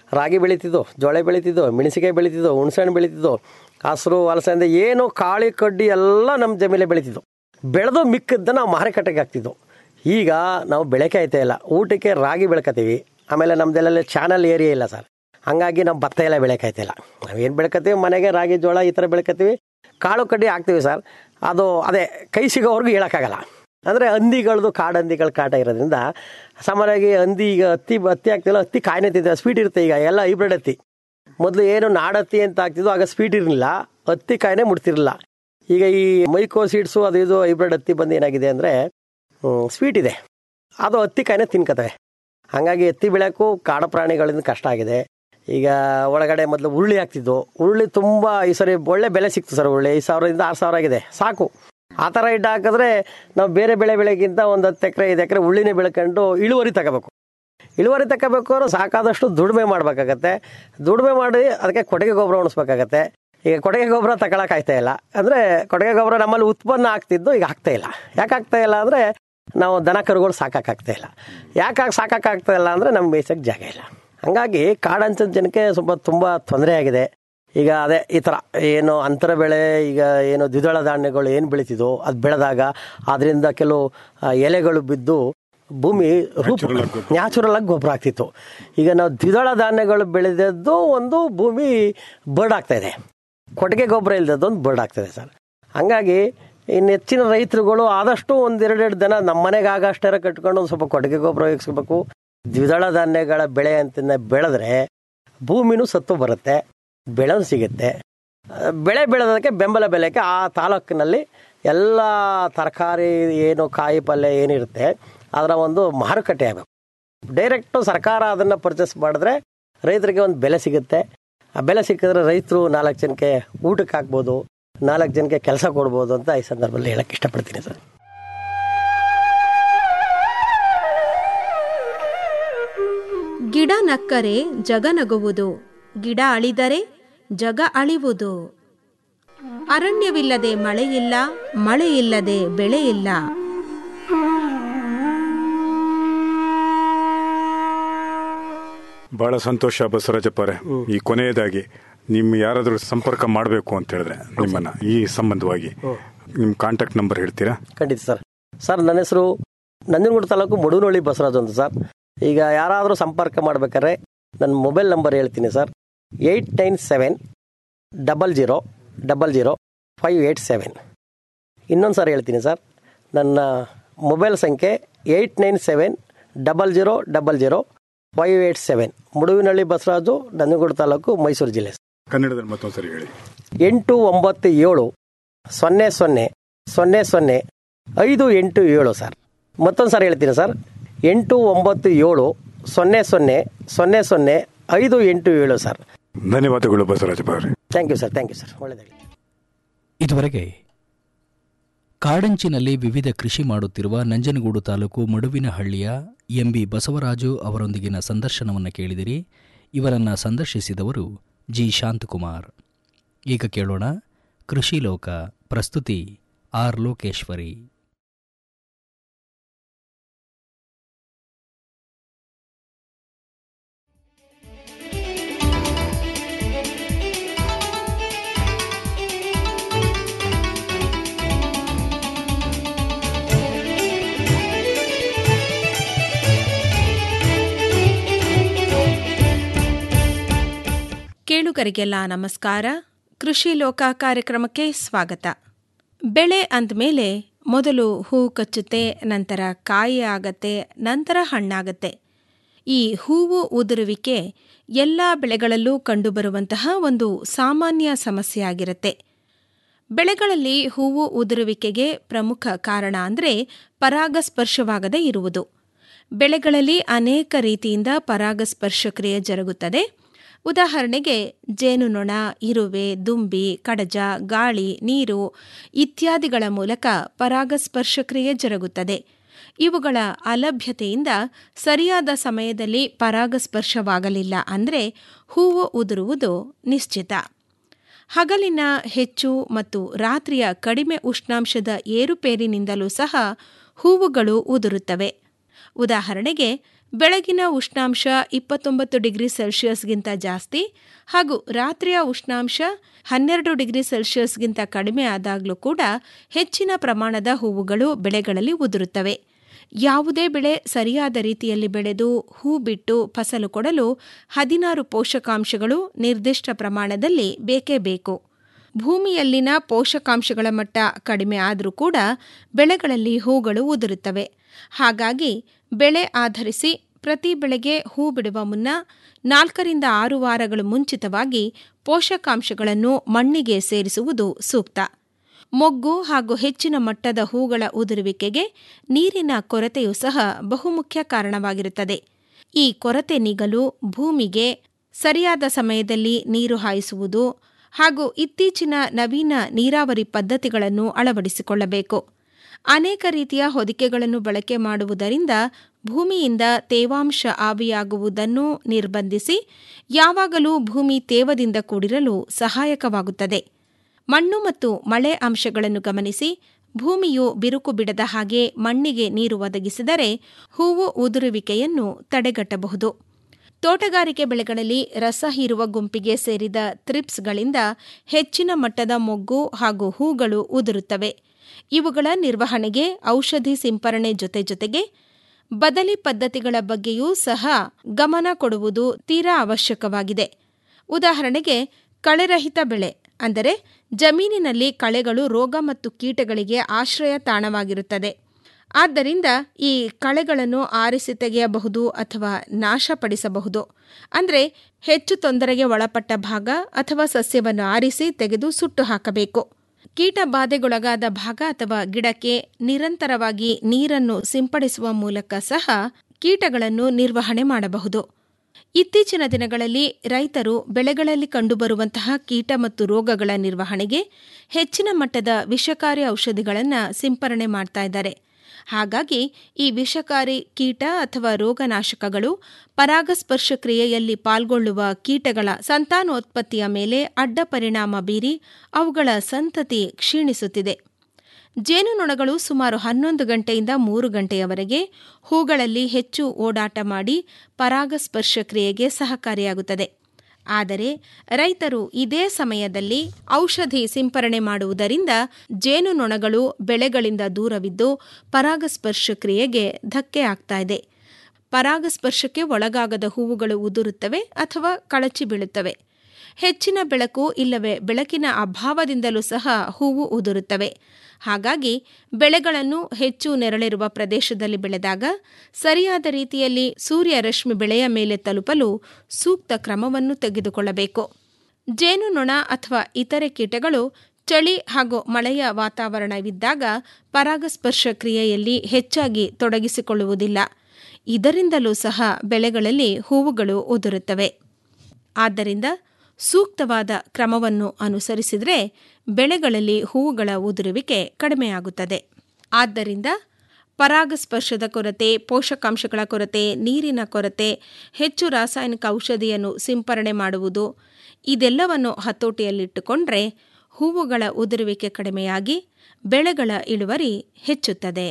ರಾಗಿ ಬೆಳೀತಿದ್ದೋ ಜೋಳ ಬೆಳೀತಿದ್ದೋ ಮೆಣಸಿಕಾಯಿ ಬೆಳೀತಿದ್ದೋ ಹುಣಸೆಹಣ್ಣು ಬೆಳೀತಿದ್ದೋ ಹಸಿರು ಅಲಸಂದೆ ಏನು ಕಾಳಿ ಕಡ್ಡಿ ಎಲ್ಲ ನಮ್ಮ ಜಮೀಲೆ ಬೆಳೀತಿದ್ದೋ ಬೆಳೆದು ಮಿಕ್ಕದ್ದನ್ನು ನಾವು ಮಾರುಕಟ್ಟೆಗೆ ಹಾಕ್ತಿದ್ದೋ ಈಗ ನಾವು ಬೆಳಕೆ ಆಯ್ತಾ ಇಲ್ಲ ಊಟಕ್ಕೆ ರಾಗಿ ಬೆಳ್ಕತೀವಿ ಆಮೇಲೆ ನಮ್ದೆಲ್ಲ ಚಾನಲ್ ಏರಿಯಾ ಇಲ್ಲ ಸರ್ ಹಂಗಾಗಿ ನಾವು ಭತ್ತ ಎಲ್ಲ ಬೆಳಕಾಯ್ತಿಲ್ಲ ನಾವೇನು ಬೆಳ್ಕತ್ತೀವಿ ಮನೆಗೆ ರಾಗಿ ಜೋಳ ಈ ಥರ ಬೆಳ್ಕತ್ತೀವಿ ಕಾಳು ಕಡ್ಡಿ ಹಾಕ್ತೀವಿ ಸರ್ ಅದು ಅದೇ ಕೈ ಸಿಗೋವರೆಗೂ ಹೇಳೋಕ್ಕಾಗಲ್ಲ ಅಂದರೆ ಹಂದಿಗಳದು ಕಾಡು ಹಂದಿಗಳ ಕಾಟ ಇರೋದ್ರಿಂದ ಸಾಮಾನ್ಯವಾಗಿ ಹಂದಿ ಈಗ ಹತ್ತಿ ಹತ್ತಿ ಹಾಕ್ತಿಲ್ಲ ಹತ್ತಿ ಕಾಯಿನೆ ತಿಂತೀವಿ ಸ್ವೀಟ್ ಇರುತ್ತೆ ಈಗ ಎಲ್ಲ ಹೈಬ್ರಿಡ್ ಹತ್ತಿ ಮೊದಲು ಏನು ನಾಡತ್ತಿ ಅಂತ ಹಾಕ್ತಿದ್ವು ಆಗ ಸ್ವೀಟ್ ಇರಲಿಲ್ಲ ಹತ್ತಿ ಕಾಯಿನೆ ಮುಡ್ತಿರಲಿಲ್ಲ ಈಗ ಈ ಮೈಕೋ ಸೀಡ್ಸು ಅದು ಇದು ಹೈಬ್ರಿಡ್ ಹತ್ತಿ ಬಂದು ಏನಾಗಿದೆ ಅಂದರೆ ಸ್ವೀಟ್ ಇದೆ ಅದು ಹತ್ತಿ ಕಾಯಿನೆ ತಿನ್ಕತವೆ ಹಾಗಾಗಿ ಎತ್ತಿ ಬೆಳೆಯೋಕ್ಕೂ ಕಾಡು ಪ್ರಾಣಿಗಳಿಂದ ಕಷ್ಟ ಆಗಿದೆ ಈಗ ಒಳಗಡೆ ಮೊದಲು ಉರುಳಿ ಹಾಕ್ತಿದ್ದು ಉರುಳಿ ತುಂಬ ಈ ಸರಿ ಒಳ್ಳೆ ಬೆಲೆ ಸಿಕ್ತು ಸರ್ ಉರುಳಿ ಐದು ಸಾವಿರದಿಂದ ಆರು ಸಾವಿರ ಆಗಿದೆ ಸಾಕು ಆ ಥರ ಇಟ್ಟು ಹಾಕಿದ್ರೆ ನಾವು ಬೇರೆ ಬೆಳೆ ಬೆಳೆಗಿಂತ ಒಂದು ಹತ್ತು ಎಕರೆ ಐದು ಎಕರೆ ಉಳ್ಳಿನೇ ಬೆಳ್ಕೊಂಡು ಇಳುವರಿ ತಗೋಬೇಕು ಇಳುವರಿ ತಗೋಬೇಕು ಅಂದ್ರೆ ಸಾಕಾದಷ್ಟು ದುಡಿಮೆ ಮಾಡಬೇಕಾಗತ್ತೆ ದುಡಿಮೆ ಮಾಡಿ ಅದಕ್ಕೆ ಕೊಟ್ಟಿಗೆ ಗೊಬ್ಬರ ಉಣಿಸ್ಬೇಕಾಗತ್ತೆ ಈಗ ಕೊಟ್ಟಿಗೆ ಗೊಬ್ಬರ ತಗೊಳಕ್ ಆಗ್ತಾ ಇಲ್ಲ ಅಂದರೆ ಕೊಟ್ಟಿಗೆ ಗೊಬ್ಬರ ನಮ್ಮಲ್ಲಿ ಉತ್ಪನ್ನ ಆಗ್ತಿದ್ದು ಈಗ ಆಗ್ತಾ ಇಲ್ಲ ಯಾಕೆ ಆಗ್ತಾ ಇಲ್ಲ ಅಂದರೆ ನಾವು ದನ ಕರುಗಳು ಸಾಕಾಗ್ತಾ ಇಲ್ಲ ಯಾಕೆ ಸಾಕಾಗ್ತಾ ಇಲ್ಲ ಅಂದರೆ ನಮ್ಗೆ ಬೇಯಿಸೋಕ್ಕೆ ಜಾಗ ಇಲ್ಲ ಹಂಗಾಗಿ ಕಾಡಂಚದ ಜನಕ್ಕೆ ಸ್ವಲ್ಪ ತುಂಬ ತೊಂದರೆ ಆಗಿದೆ ಈಗ ಅದೇ ಈ ಥರ ಏನು ಅಂತರ ಬೆಳೆ ಈಗ ಏನು ದ್ವಿದಳ ಧಾನ್ಯಗಳು ಏನು ಬೆಳೀತಿದೋ ಅದು ಬೆಳೆದಾಗ ಅದರಿಂದ ಕೆಲವು ಆ, ಎಲೆಗಳು ಬಿದ್ದು ಭೂಮಿ ರೂಪ ನ್ಯಾಚುರಲ್ ಆಗಿ ಗೊಬ್ಬರ ಆಗ್ತಿತ್ತು ಈಗ ನಾವು ದ್ವಿದಳ ಧಾನ್ಯಗಳು ಬೆಳೆದದ್ದು ಒಂದು ಭೂಮಿ ಬರ್ಡ್ ಆಗ್ತಾ ಇದೆ ಕೊಟ್ಟಿಗೆ ಗೊಬ್ಬರ ಇಲ್ದದ್ದು ಒಂದು ಬರ್ಡ್ ಆಗ್ತದೆ ಸರ್ ಹಂಗಾಗಿ ಇನ್ನು ಹೆಚ್ಚಿನ ರೈತರುಗಳು ಆದಷ್ಟು ಒಂದೆರಡೆರಡು ದನ ನಮ್ಮ ಮನೆಗೆ ಆಗಷ್ಟರ ಕಟ್ಕೊಂಡು ಒಂದು ಸ್ವಲ್ಪ ಕೊಟ್ಟಿಗೆ ಗೊಬ್ಬರ ಉಪಯೋಗಿಸ್ಬೇಕು ದ್ವಿದಳ ಧಾನ್ಯಗಳ ಬೆಳೆ ಅಂತ ಬೆಳೆದ್ರೆ ಭೂಮಿನೂ ಸತ್ತು ಬರುತ್ತೆ ಬೆಳೆನೂ ಸಿಗುತ್ತೆ ಆ, ಬೆಳೆ ಬೆಳೆದಕ್ಕೆ ಬೆಂಬಲ ಬೆಲೆಗೆ ಆ ತಾಲೂಕಿನಲ್ಲಿ ಎಲ್ಲ ತರಕಾರಿ ಏನು ಕಾಯಿ ಪಲ್ಯ ಏನಿರುತ್ತೆ ಅದರ ಒಂದು ಮಾರುಕಟ್ಟೆ ಆಗಬೇಕು ಡೈರೆಕ್ಟು ಸರ್ಕಾರ ಅದನ್ನು ಪರ್ಚೇಸ್ ಮಾಡಿದ್ರೆ ರೈತರಿಗೆ ಒಂದು ಬೆಲೆ ಸಿಗುತ್ತೆ ಆ ಬೆಲೆ ಸಿಕ್ಕಿದ್ರೆ ರೈತರು ನಾಲ್ಕು ಜನಕ್ಕೆ ಊಟಕ್ಕೆ ಹಾಕ್ಬೋದು ನಾಲ್ಕು ಜನಕ್ಕೆ ಕೆಲಸ ಕೊಡ್ಬೋದು ಅಂತ ಈ ಸಂದರ್ಭದಲ್ಲಿ ಹೇಳಕ್ಕೆ ಇಷ್ಟಪಡ್ತೀನಿ ಸರ್ ಗಿಡ ನಕ್ಕರೆ ಜಗ ನಗುವುದು ಗಿಡ ಅಳಿದರೆ ಜಗ ಅಳಿವುದು ಅರಣ್ಯವಿಲ್ಲದೆ ಮಳೆಯಿಲ್ಲ ಮಳೆಯಿಲ್ಲದೆ ಬೆಳೆಯಿಲ್ಲ ಬಹಳ ಸಂತೋಷ ಬಸವರಾಜಪ್ಪರೇ ಈ ಕೊನೆಯದಾಗಿ ನಿಮ್ ಯಾರಾದ್ರೂ ಸಂಪರ್ಕ ಮಾಡಬೇಕು ಅಂತ ಹೇಳಿದ್ರೆ ನಿಮ್ಮನ್ನ ಈ ಸಂಬಂಧವಾಗಿ ನಿಮ್ ಕಾಂಟ್ಯಾಕ್ಟ್ ನಂಬರ್ ಹೇಳ್ತೀರಾ ಖಂಡಿತ ಸರ್ ಸರ್ ನನ್ನ ಹೆಸರು ನಂಜನಗೂಡು ತಾಲೂಕು ಮುಡುನೊಳ್ಳಿ ಬಸವರಾಜ್ ಅಂತ ಸರ್ ಈಗ ಯಾರಾದರೂ ಸಂಪರ್ಕ ಮಾಡ್ಬೇಕಾದ್ರೆ ನನ್ನ ಮೊಬೈಲ್ ನಂಬರ್ ಹೇಳ್ತೀನಿ sir eight nine seven double zero double zero five eight seven ಇನ್ನೊಂದು ಸಾರಿ ಹೇಳ್ತೀನಿ ಸರ್ ನನ್ನ ಮೊಬೈಲ್ ಸಂಖ್ಯೆ eight nine seven double zero double zero five eight seven Mudivinahalli Basavaraju Nanjangud taluk Mysuru ಜಿಲ್ಲೆ ಕನ್ನಡದಲ್ಲಿ ಮತ್ತೊಂದ್ಸರಿ ಹೇಳಿ ಎಂಟು ಒಂಬತ್ತು ಏಳು ಸೊನ್ನೆ ಸೊನ್ನೆ ಸೊನ್ನೆ ಸೊನ್ನೆ ಐದು ಎಂಟು ಏಳು ಸರ್ ಮತ್ತೊಂದು ಸಾರಿ ಹೇಳ್ತೀನಿ ಸರ್ ಎಂಟು ಒಂಬತ್ತು ಏಳು ಸೊನ್ನೆ ಸೊನ್ನೆ ಸೊನ್ನೆ ಸೊನ್ನೆ ಐದು ಎಂಟು ಏಳು ಸರ್ ಧನ್ಯವಾದಗಳು ಬಸವರಾಜಪ್ಪ ಅವರೇ thank you sir thank you sir ಒಳ್ಳೆಯದಾಗಲಿ ಇದುವರೆಗೆ ಕಾಡಂಚಿನಲ್ಲಿ ವಿವಿಧ ಕೃಷಿ ಮಾಡುತ್ತಿರುವ ನಂಜನಗೂಡು ತಾಲೂಕು ಮಡುವಿನಹಳ್ಳಿಯ ಎಂಬಿ ಬಸವರಾಜು ಅವರೊಂದಿಗಿನ ಸಂದರ್ಶನವನ್ನು ಕೇಳಿದಿರಿ ಇವರನ್ನು ಸಂದರ್ಶಿಸಿದವರು ಜಿ ಶಾಂತಕುಮಾರ್ ಈಗ ಕೇಳೋಣ ಕೃಷಿ ಲೋಕ ಪ್ರಸ್ತುತಿ ಆರ್ ಲೋಕೇಶ್ವರಿ ಕೇಳುಗರಿಗೆಲ್ಲ ನಮಸ್ಕಾರ ಕೃಷಿ ಲೋಕ ಕಾರ್ಯಕ್ರಮಕ್ಕೆ ಸ್ವಾಗತ ಬೆಳೆ ಅಂದಮೇಲೆ ಮೊದಲು ಹೂ ಕಚ್ಚುತ್ತೆ ನಂತರ ಕಾಯಿ ಆಗತ್ತೆ ನಂತರ ಹಣ್ಣಾಗತ್ತೆ ಈ ಹೂವು ಉದುರುವಿಕೆ ಎಲ್ಲ ಬೆಳೆಗಳಲ್ಲೂ ಕಂಡುಬರುವಂತಹ ಒಂದು ಸಾಮಾನ್ಯ ಸಮಸ್ಯೆಯಾಗಿರುತ್ತೆ ಬೆಳೆಗಳಲ್ಲಿ ಹೂವು ಉದುರುವಿಕೆಗೆ ಪ್ರಮುಖ ಕಾರಣ ಅಂದರೆ ಪರಾಗಸ್ಪರ್ಶವಾಗದೇ ಇರುವುದು ಬೆಳೆಗಳಲ್ಲಿ ಅನೇಕ ರೀತಿಯಿಂದ ಪರಾಗಸ್ಪರ್ಶ ಕ್ರಿಯೆ ಜರುಗುತ್ತದೆ ಉದಾಹರಣೆಗೆ ಜೇನುನೊಣ ಇರುವೆ ದುಂಬಿ ಕಡಜ ಗಾಳಿ ನೀರು ಇತ್ಯಾದಿಗಳ ಮೂಲಕ ಪರಾಗಸ್ಪರ್ಶ ಕ್ರಿಯೆ ಜರುಗುತ್ತದೆ ಇವುಗಳ ಅಲಭ್ಯತೆಯಿಂದ ಸರಿಯಾದ ಸಮಯದಲ್ಲಿ ಪರಾಗಸ್ಪರ್ಶವಾಗಲಿಲ್ಲ ಅಂದರೆ ಹೂವು ಉದುರುವುದು ನಿಶ್ಚಿತ ಹಗಲಿನ ಹೆಚ್ಚು ಮತ್ತು ರಾತ್ರಿಯ ಕಡಿಮೆ ಉಷ್ಣಾಂಶದ ಏರುಪೇರಿನಿಂದಲೂ ಸಹ ಹೂವುಗಳು ಉದುರುತ್ತವೆ ಉದಾಹರಣೆಗೆ ಬೆಳಗಿನ ಉಷ್ಣಾಂಶ ಇಪ್ಪತ್ತೊಂಬತ್ತು ಡಿಗ್ರಿ ಸೆಲ್ಸಿಯಸ್ಗಿಂತ ಜಾಸ್ತಿ ಹಾಗೂ ರಾತ್ರಿಯ ಉಷ್ಣಾಂಶ ಹನ್ನೆರಡು ಡಿಗ್ರಿ ಸೆಲ್ಸಿಯಸ್ಗಿಂತ ಕಡಿಮೆ ಆದಾಗಲೂ ಕೂಡ ಹೆಚ್ಚಿನ ಪ್ರಮಾಣದ ಹೂವುಗಳು ಬೆಳೆಗಳಲ್ಲಿ ಉದುರುತ್ತವೆ ಯಾವುದೇ ಬೆಳೆ ಸರಿಯಾದ ರೀತಿಯಲ್ಲಿ ಬೆಳೆದು ಹೂ ಬಿಟ್ಟು ಫಸಲು ಕೊಡಲು ಹದಿನಾರು ಪೋಷಕಾಂಶಗಳು ನಿರ್ದಿಷ್ಟ ಪ್ರಮಾಣದಲ್ಲಿ ಬೇಕೇ ಬೇಕು ಭೂಮಿಯಲ್ಲಿನ ಪೋಷಕಾಂಶಗಳ ಮಟ್ಟ ಕಡಿಮೆ ಆದರೂ ಕೂಡ ಬೆಳೆಗಳಲ್ಲಿ ಹೂಗಳು ಉದುರುತ್ತವೆ ಹಾಗಾಗಿ ಬೆಳೆ ಆಧರಿಸಿ ಪ್ರತಿ ಬೆಳೆಗೆ ಹೂ ಬಿಡುವ ಮುನ್ನ ನಾಲ್ಕರಿಂದ ಆರು ವಾರಗಳು ಮುಂಚಿತವಾಗಿ ಪೋಷಕಾಂಶಗಳನ್ನು ಮಣ್ಣಿಗೆ ಸೇರಿಸುವುದು ಸೂಕ್ತ ಮೊಗ್ಗು ಹಾಗೂ ಹೆಚ್ಚಿನ ಮಟ್ಟದ ಹೂಗಳ ಉದುರುವಿಕೆಗೆ ನೀರಿನ ಕೊರತೆಯೂ ಸಹ ಬಹುಮುಖ್ಯ ಕಾರಣವಾಗಿರುತ್ತದೆ ಈ ಕೊರತೆ ನೀಗಲು ಭೂಮಿಗೆ ಸರಿಯಾದ ಸಮಯದಲ್ಲಿ ನೀರು ಹಾಯಿಸುವುದು ಹಾಗೂ ಇತ್ತೀಚಿನ ನವೀನ ನೀರಾವರಿ ಪದ್ಧತಿಗಳನ್ನು ಅಳವಡಿಸಿಕೊಳ್ಳಬೇಕು ಅನೇಕ ರೀತಿಯ ಹೊದಿಕೆಗಳನ್ನು ಬಳಕೆ ಮಾಡುವುದರಿಂದ ಭೂಮಿಯಿಂದ ತೇವಾಂಶ ಆವಿಯಾಗುವುದನ್ನು ನಿರ್ಬಂಧಿಸಿ ಯಾವಾಗಲೂ ಭೂಮಿ ತೇವದಿಂದ ಕೂಡಿರಲು ಸಹಾಯಕವಾಗುತ್ತದೆ ಮಣ್ಣು ಮತ್ತು ಮಳೆ ಅಂಶಗಳನ್ನು ಗಮನಿಸಿ ಭೂಮಿಯು ಬಿರುಕು ಬಿಡದ ಹಾಗೆ ಮಣ್ಣಿಗೆ ನೀರು ಒದಗಿಸಿದರೆ ಹೂವು ಉದುರುವಿಕೆಯನ್ನು ತಡೆಗಟ್ಟಬಹುದು ತೋಟಗಾರಿಕೆ ಬೆಳೆಗಳಲ್ಲಿ ರಸ ಹೀರುವ ಗುಂಪಿಗೆ ಸೇರಿದ ಥ್ರಿಪ್ಸ್ಗಳಿಂದ ಹೆಚ್ಚಿನ ಮಟ್ಟದ ಮೊಗ್ಗು ಹಾಗೂ ಹೂಗಳು ಉದುರುತ್ತವೆ ಇವುಗಳ ನಿರ್ವಹಣೆಗೆ ಔಷಧಿ ಸಿಂಪರಣೆ ಜೊತೆ ಜೊತೆಗೆ ಬದಲಿ ಪದ್ಧತಿಗಳ ಬಗ್ಗೆಯೂ ಸಹ ಗಮನ ಕೊಡುವುದು ತೀರಾ ಅವಶ್ಯಕವಾಗಿದೆ ಉದಾಹರಣೆಗೆ ಕಳೆರಹಿತ ಬೆಳೆ ಅಂದರೆ ಜಮೀನಿನಲ್ಲಿ ಕಳೆಗಳು ರೋಗ ಮತ್ತು ಕೀಟಗಳಿಗೆ ಆಶ್ರಯ ತಾಣವಾಗಿರುತ್ತದೆ ಆದ್ದರಿಂದ ಈ ಕಳೆಗಳನ್ನು ಆರಿಸಿ ತೆಗೆಯಬಹುದು ಅಥವಾ ನಾಶಪಡಿಸಬಹುದು ಅಂದರೆ ಹೆಚ್ಚು ತೊಂದರೆಗೆ ಒಳಪಟ್ಟ ಭಾಗ ಅಥವಾ ಸಸ್ಯವನ್ನು ಆರಿಸಿ ತೆಗೆದು ಸುಟ್ಟು ಹಾಕಬೇಕು ಕೀಟ ಬಾಧೆಗೊಳಗಾದ ಭಾಗ ಅಥವಾ ಗಿಡಕ್ಕೆ ನಿರಂತರವಾಗಿ ನೀರನ್ನು ಸಿಂಪಡಿಸುವ ಮೂಲಕ ಸಹ ಕೀಟಗಳನ್ನು ನಿರ್ವಹಣೆ ಮಾಡಬಹುದು ಇತ್ತೀಚಿನ ದಿನಗಳಲ್ಲಿ ರೈತರು ಬೆಳೆಗಳಲ್ಲಿ ಕಂಡುಬರುವಂತಹ ಕೀಟ ಮತ್ತು ರೋಗಗಳ ನಿರ್ವಹಣೆಗೆ ಹೆಚ್ಚಿನ ಮಟ್ಟದ ವಿಷಕಾರಿ ಔಷಧಿಗಳನ್ನು ಸಿಂಪರಣೆ ಮಾಡ್ತಾ ಇದ್ದಾರೆ ಹಾಗಾಗಿ ಈ ವಿಷಕಾರಿ ಕೀಟ ಅಥವಾ ರೋಗನಾಶಕಗಳು ಪರಾಗಸ್ಪರ್ಶ ಕ್ರಿಯೆಯಲ್ಲಿ ಪಾಲ್ಗೊಳ್ಳುವ ಕೀಟಗಳ ಸಂತಾನೋತ್ಪತ್ತಿಯ ಮೇಲೆ ಅಡ್ಡ ಪರಿಣಾಮ ಬೀರಿ ಅವುಗಳ ಸಂತತಿ ಕ್ಷೀಣಿಸುತ್ತಿದೆ ಜೇನುನೊಣಗಳು ಸುಮಾರು ಹನ್ನೊಂದು ಗಂಟೆಯಿಂದ ಮೂರು ಗಂಟೆಯವರೆಗೆ ಹೂಗಳಲ್ಲಿ ಹೆಚ್ಚು ಓಡಾಟ ಮಾಡಿ ಪರಾಗಸ್ಪರ್ಶ ಕ್ರಿಯೆಗೆ ಸಹಕಾರಿಯಾಗುತ್ತದೆ ಆದರೆ ರೈತರು ಇದೇ ಸಮಯದಲ್ಲಿ ಔಷಧಿ ಸಿಂಪರಣೆ ಮಾಡುವುದರಿಂದ ಜೇನುನೊಣಗಳು ಬೆಳೆಗಳಿಂದ ದೂರವಿದ್ದು ಪರಾಗಸ್ಪರ್ಶ ಕ್ರಿಯೆಗೆ ಧಕ್ಕೆ ಆಗ್ತಾ ಇದೆ ಪರಾಗಸ್ಪರ್ಶಕ್ಕೆ ಒಳಗಾಗದ ಹೂವುಗಳು ಉದುರುತ್ತವೆ ಅಥವಾ ಕಳಚಿ ಬೀಳುತ್ತವೆ ಹೆಚ್ಚಿನ ಬೆಳಕು ಇಲ್ಲವೇ ಬೆಳಕಿನ ಅಭಾವದಿಂದಲೂ ಸಹ ಹೂವು ಉದುರುತ್ತವೆ ಹಾಗಾಗಿ ಬೆಳೆಗಳನ್ನು ಹೆಚ್ಚು ನೆರಳಿರುವ ಪ್ರದೇಶದಲ್ಲಿ ಬೆಳೆದಾಗ ಸರಿಯಾದ ರೀತಿಯಲ್ಲಿ ಸೂರ್ಯ ರಶ್ಮಿ ಬೆಳೆಯ ಮೇಲೆ ತಲುಪಲು ಸೂಕ್ತ ಕ್ರಮವನ್ನು ತೆಗೆದುಕೊಳ್ಳಬೇಕು ಜೇನುನೊಣ ಅಥವಾ ಇತರೆ ಕೀಟಗಳು ಚಳಿ ಹಾಗೂ ಮಳೆಯ ವಾತಾವರಣವಿದ್ದಾಗ ಪರಾಗಸ್ಪರ್ಶ ಕ್ರಿಯೆಯಲ್ಲಿ ಹೆಚ್ಚಾಗಿ ತೊಡಗಿಸಿಕೊಳ್ಳುವುದಿಲ್ಲ ಇದರಿಂದಲೂ ಸಹ ಬೆಳೆಗಳಲ್ಲಿ ಹೂವುಗಳು ಉದುರುತ್ತವೆ ಆದ್ದರಿಂದ ಸೂಕ್ತವಾದ ಕ್ರಮವನ್ನು ಅನುಸರಿಸಿದರೆ ಬೆಳೆಗಳಲ್ಲಿ ಹೂವುಗಳ ಉದುರುವಿಕೆ ಕಡಿಮೆಯಾಗುತ್ತದೆ ಆದ್ದರಿಂದ ಪರಾಗಸ್ಪರ್ಶದ ಕೊರತೆ ಪೋಷಕಾಂಶಗಳ ಕೊರತೆ ನೀರಿನ ಕೊರತೆ ಹೆಚ್ಚು ರಾಸಾಯನಿಕ ಔಷಧಿಯನ್ನು ಸಿಂಪರಣೆ ಮಾಡುವುದು ಇದೆಲ್ಲವನ್ನು ಹತೋಟಿಯಲ್ಲಿಟ್ಟುಕೊಂಡ್ರೆ ಹೂವುಗಳ ಉದುರುವಿಕೆ ಕಡಿಮೆಯಾಗಿ ಬೆಳೆಗಳ ಇಳುವರಿ ಹೆಚ್ಚುತ್ತದೆ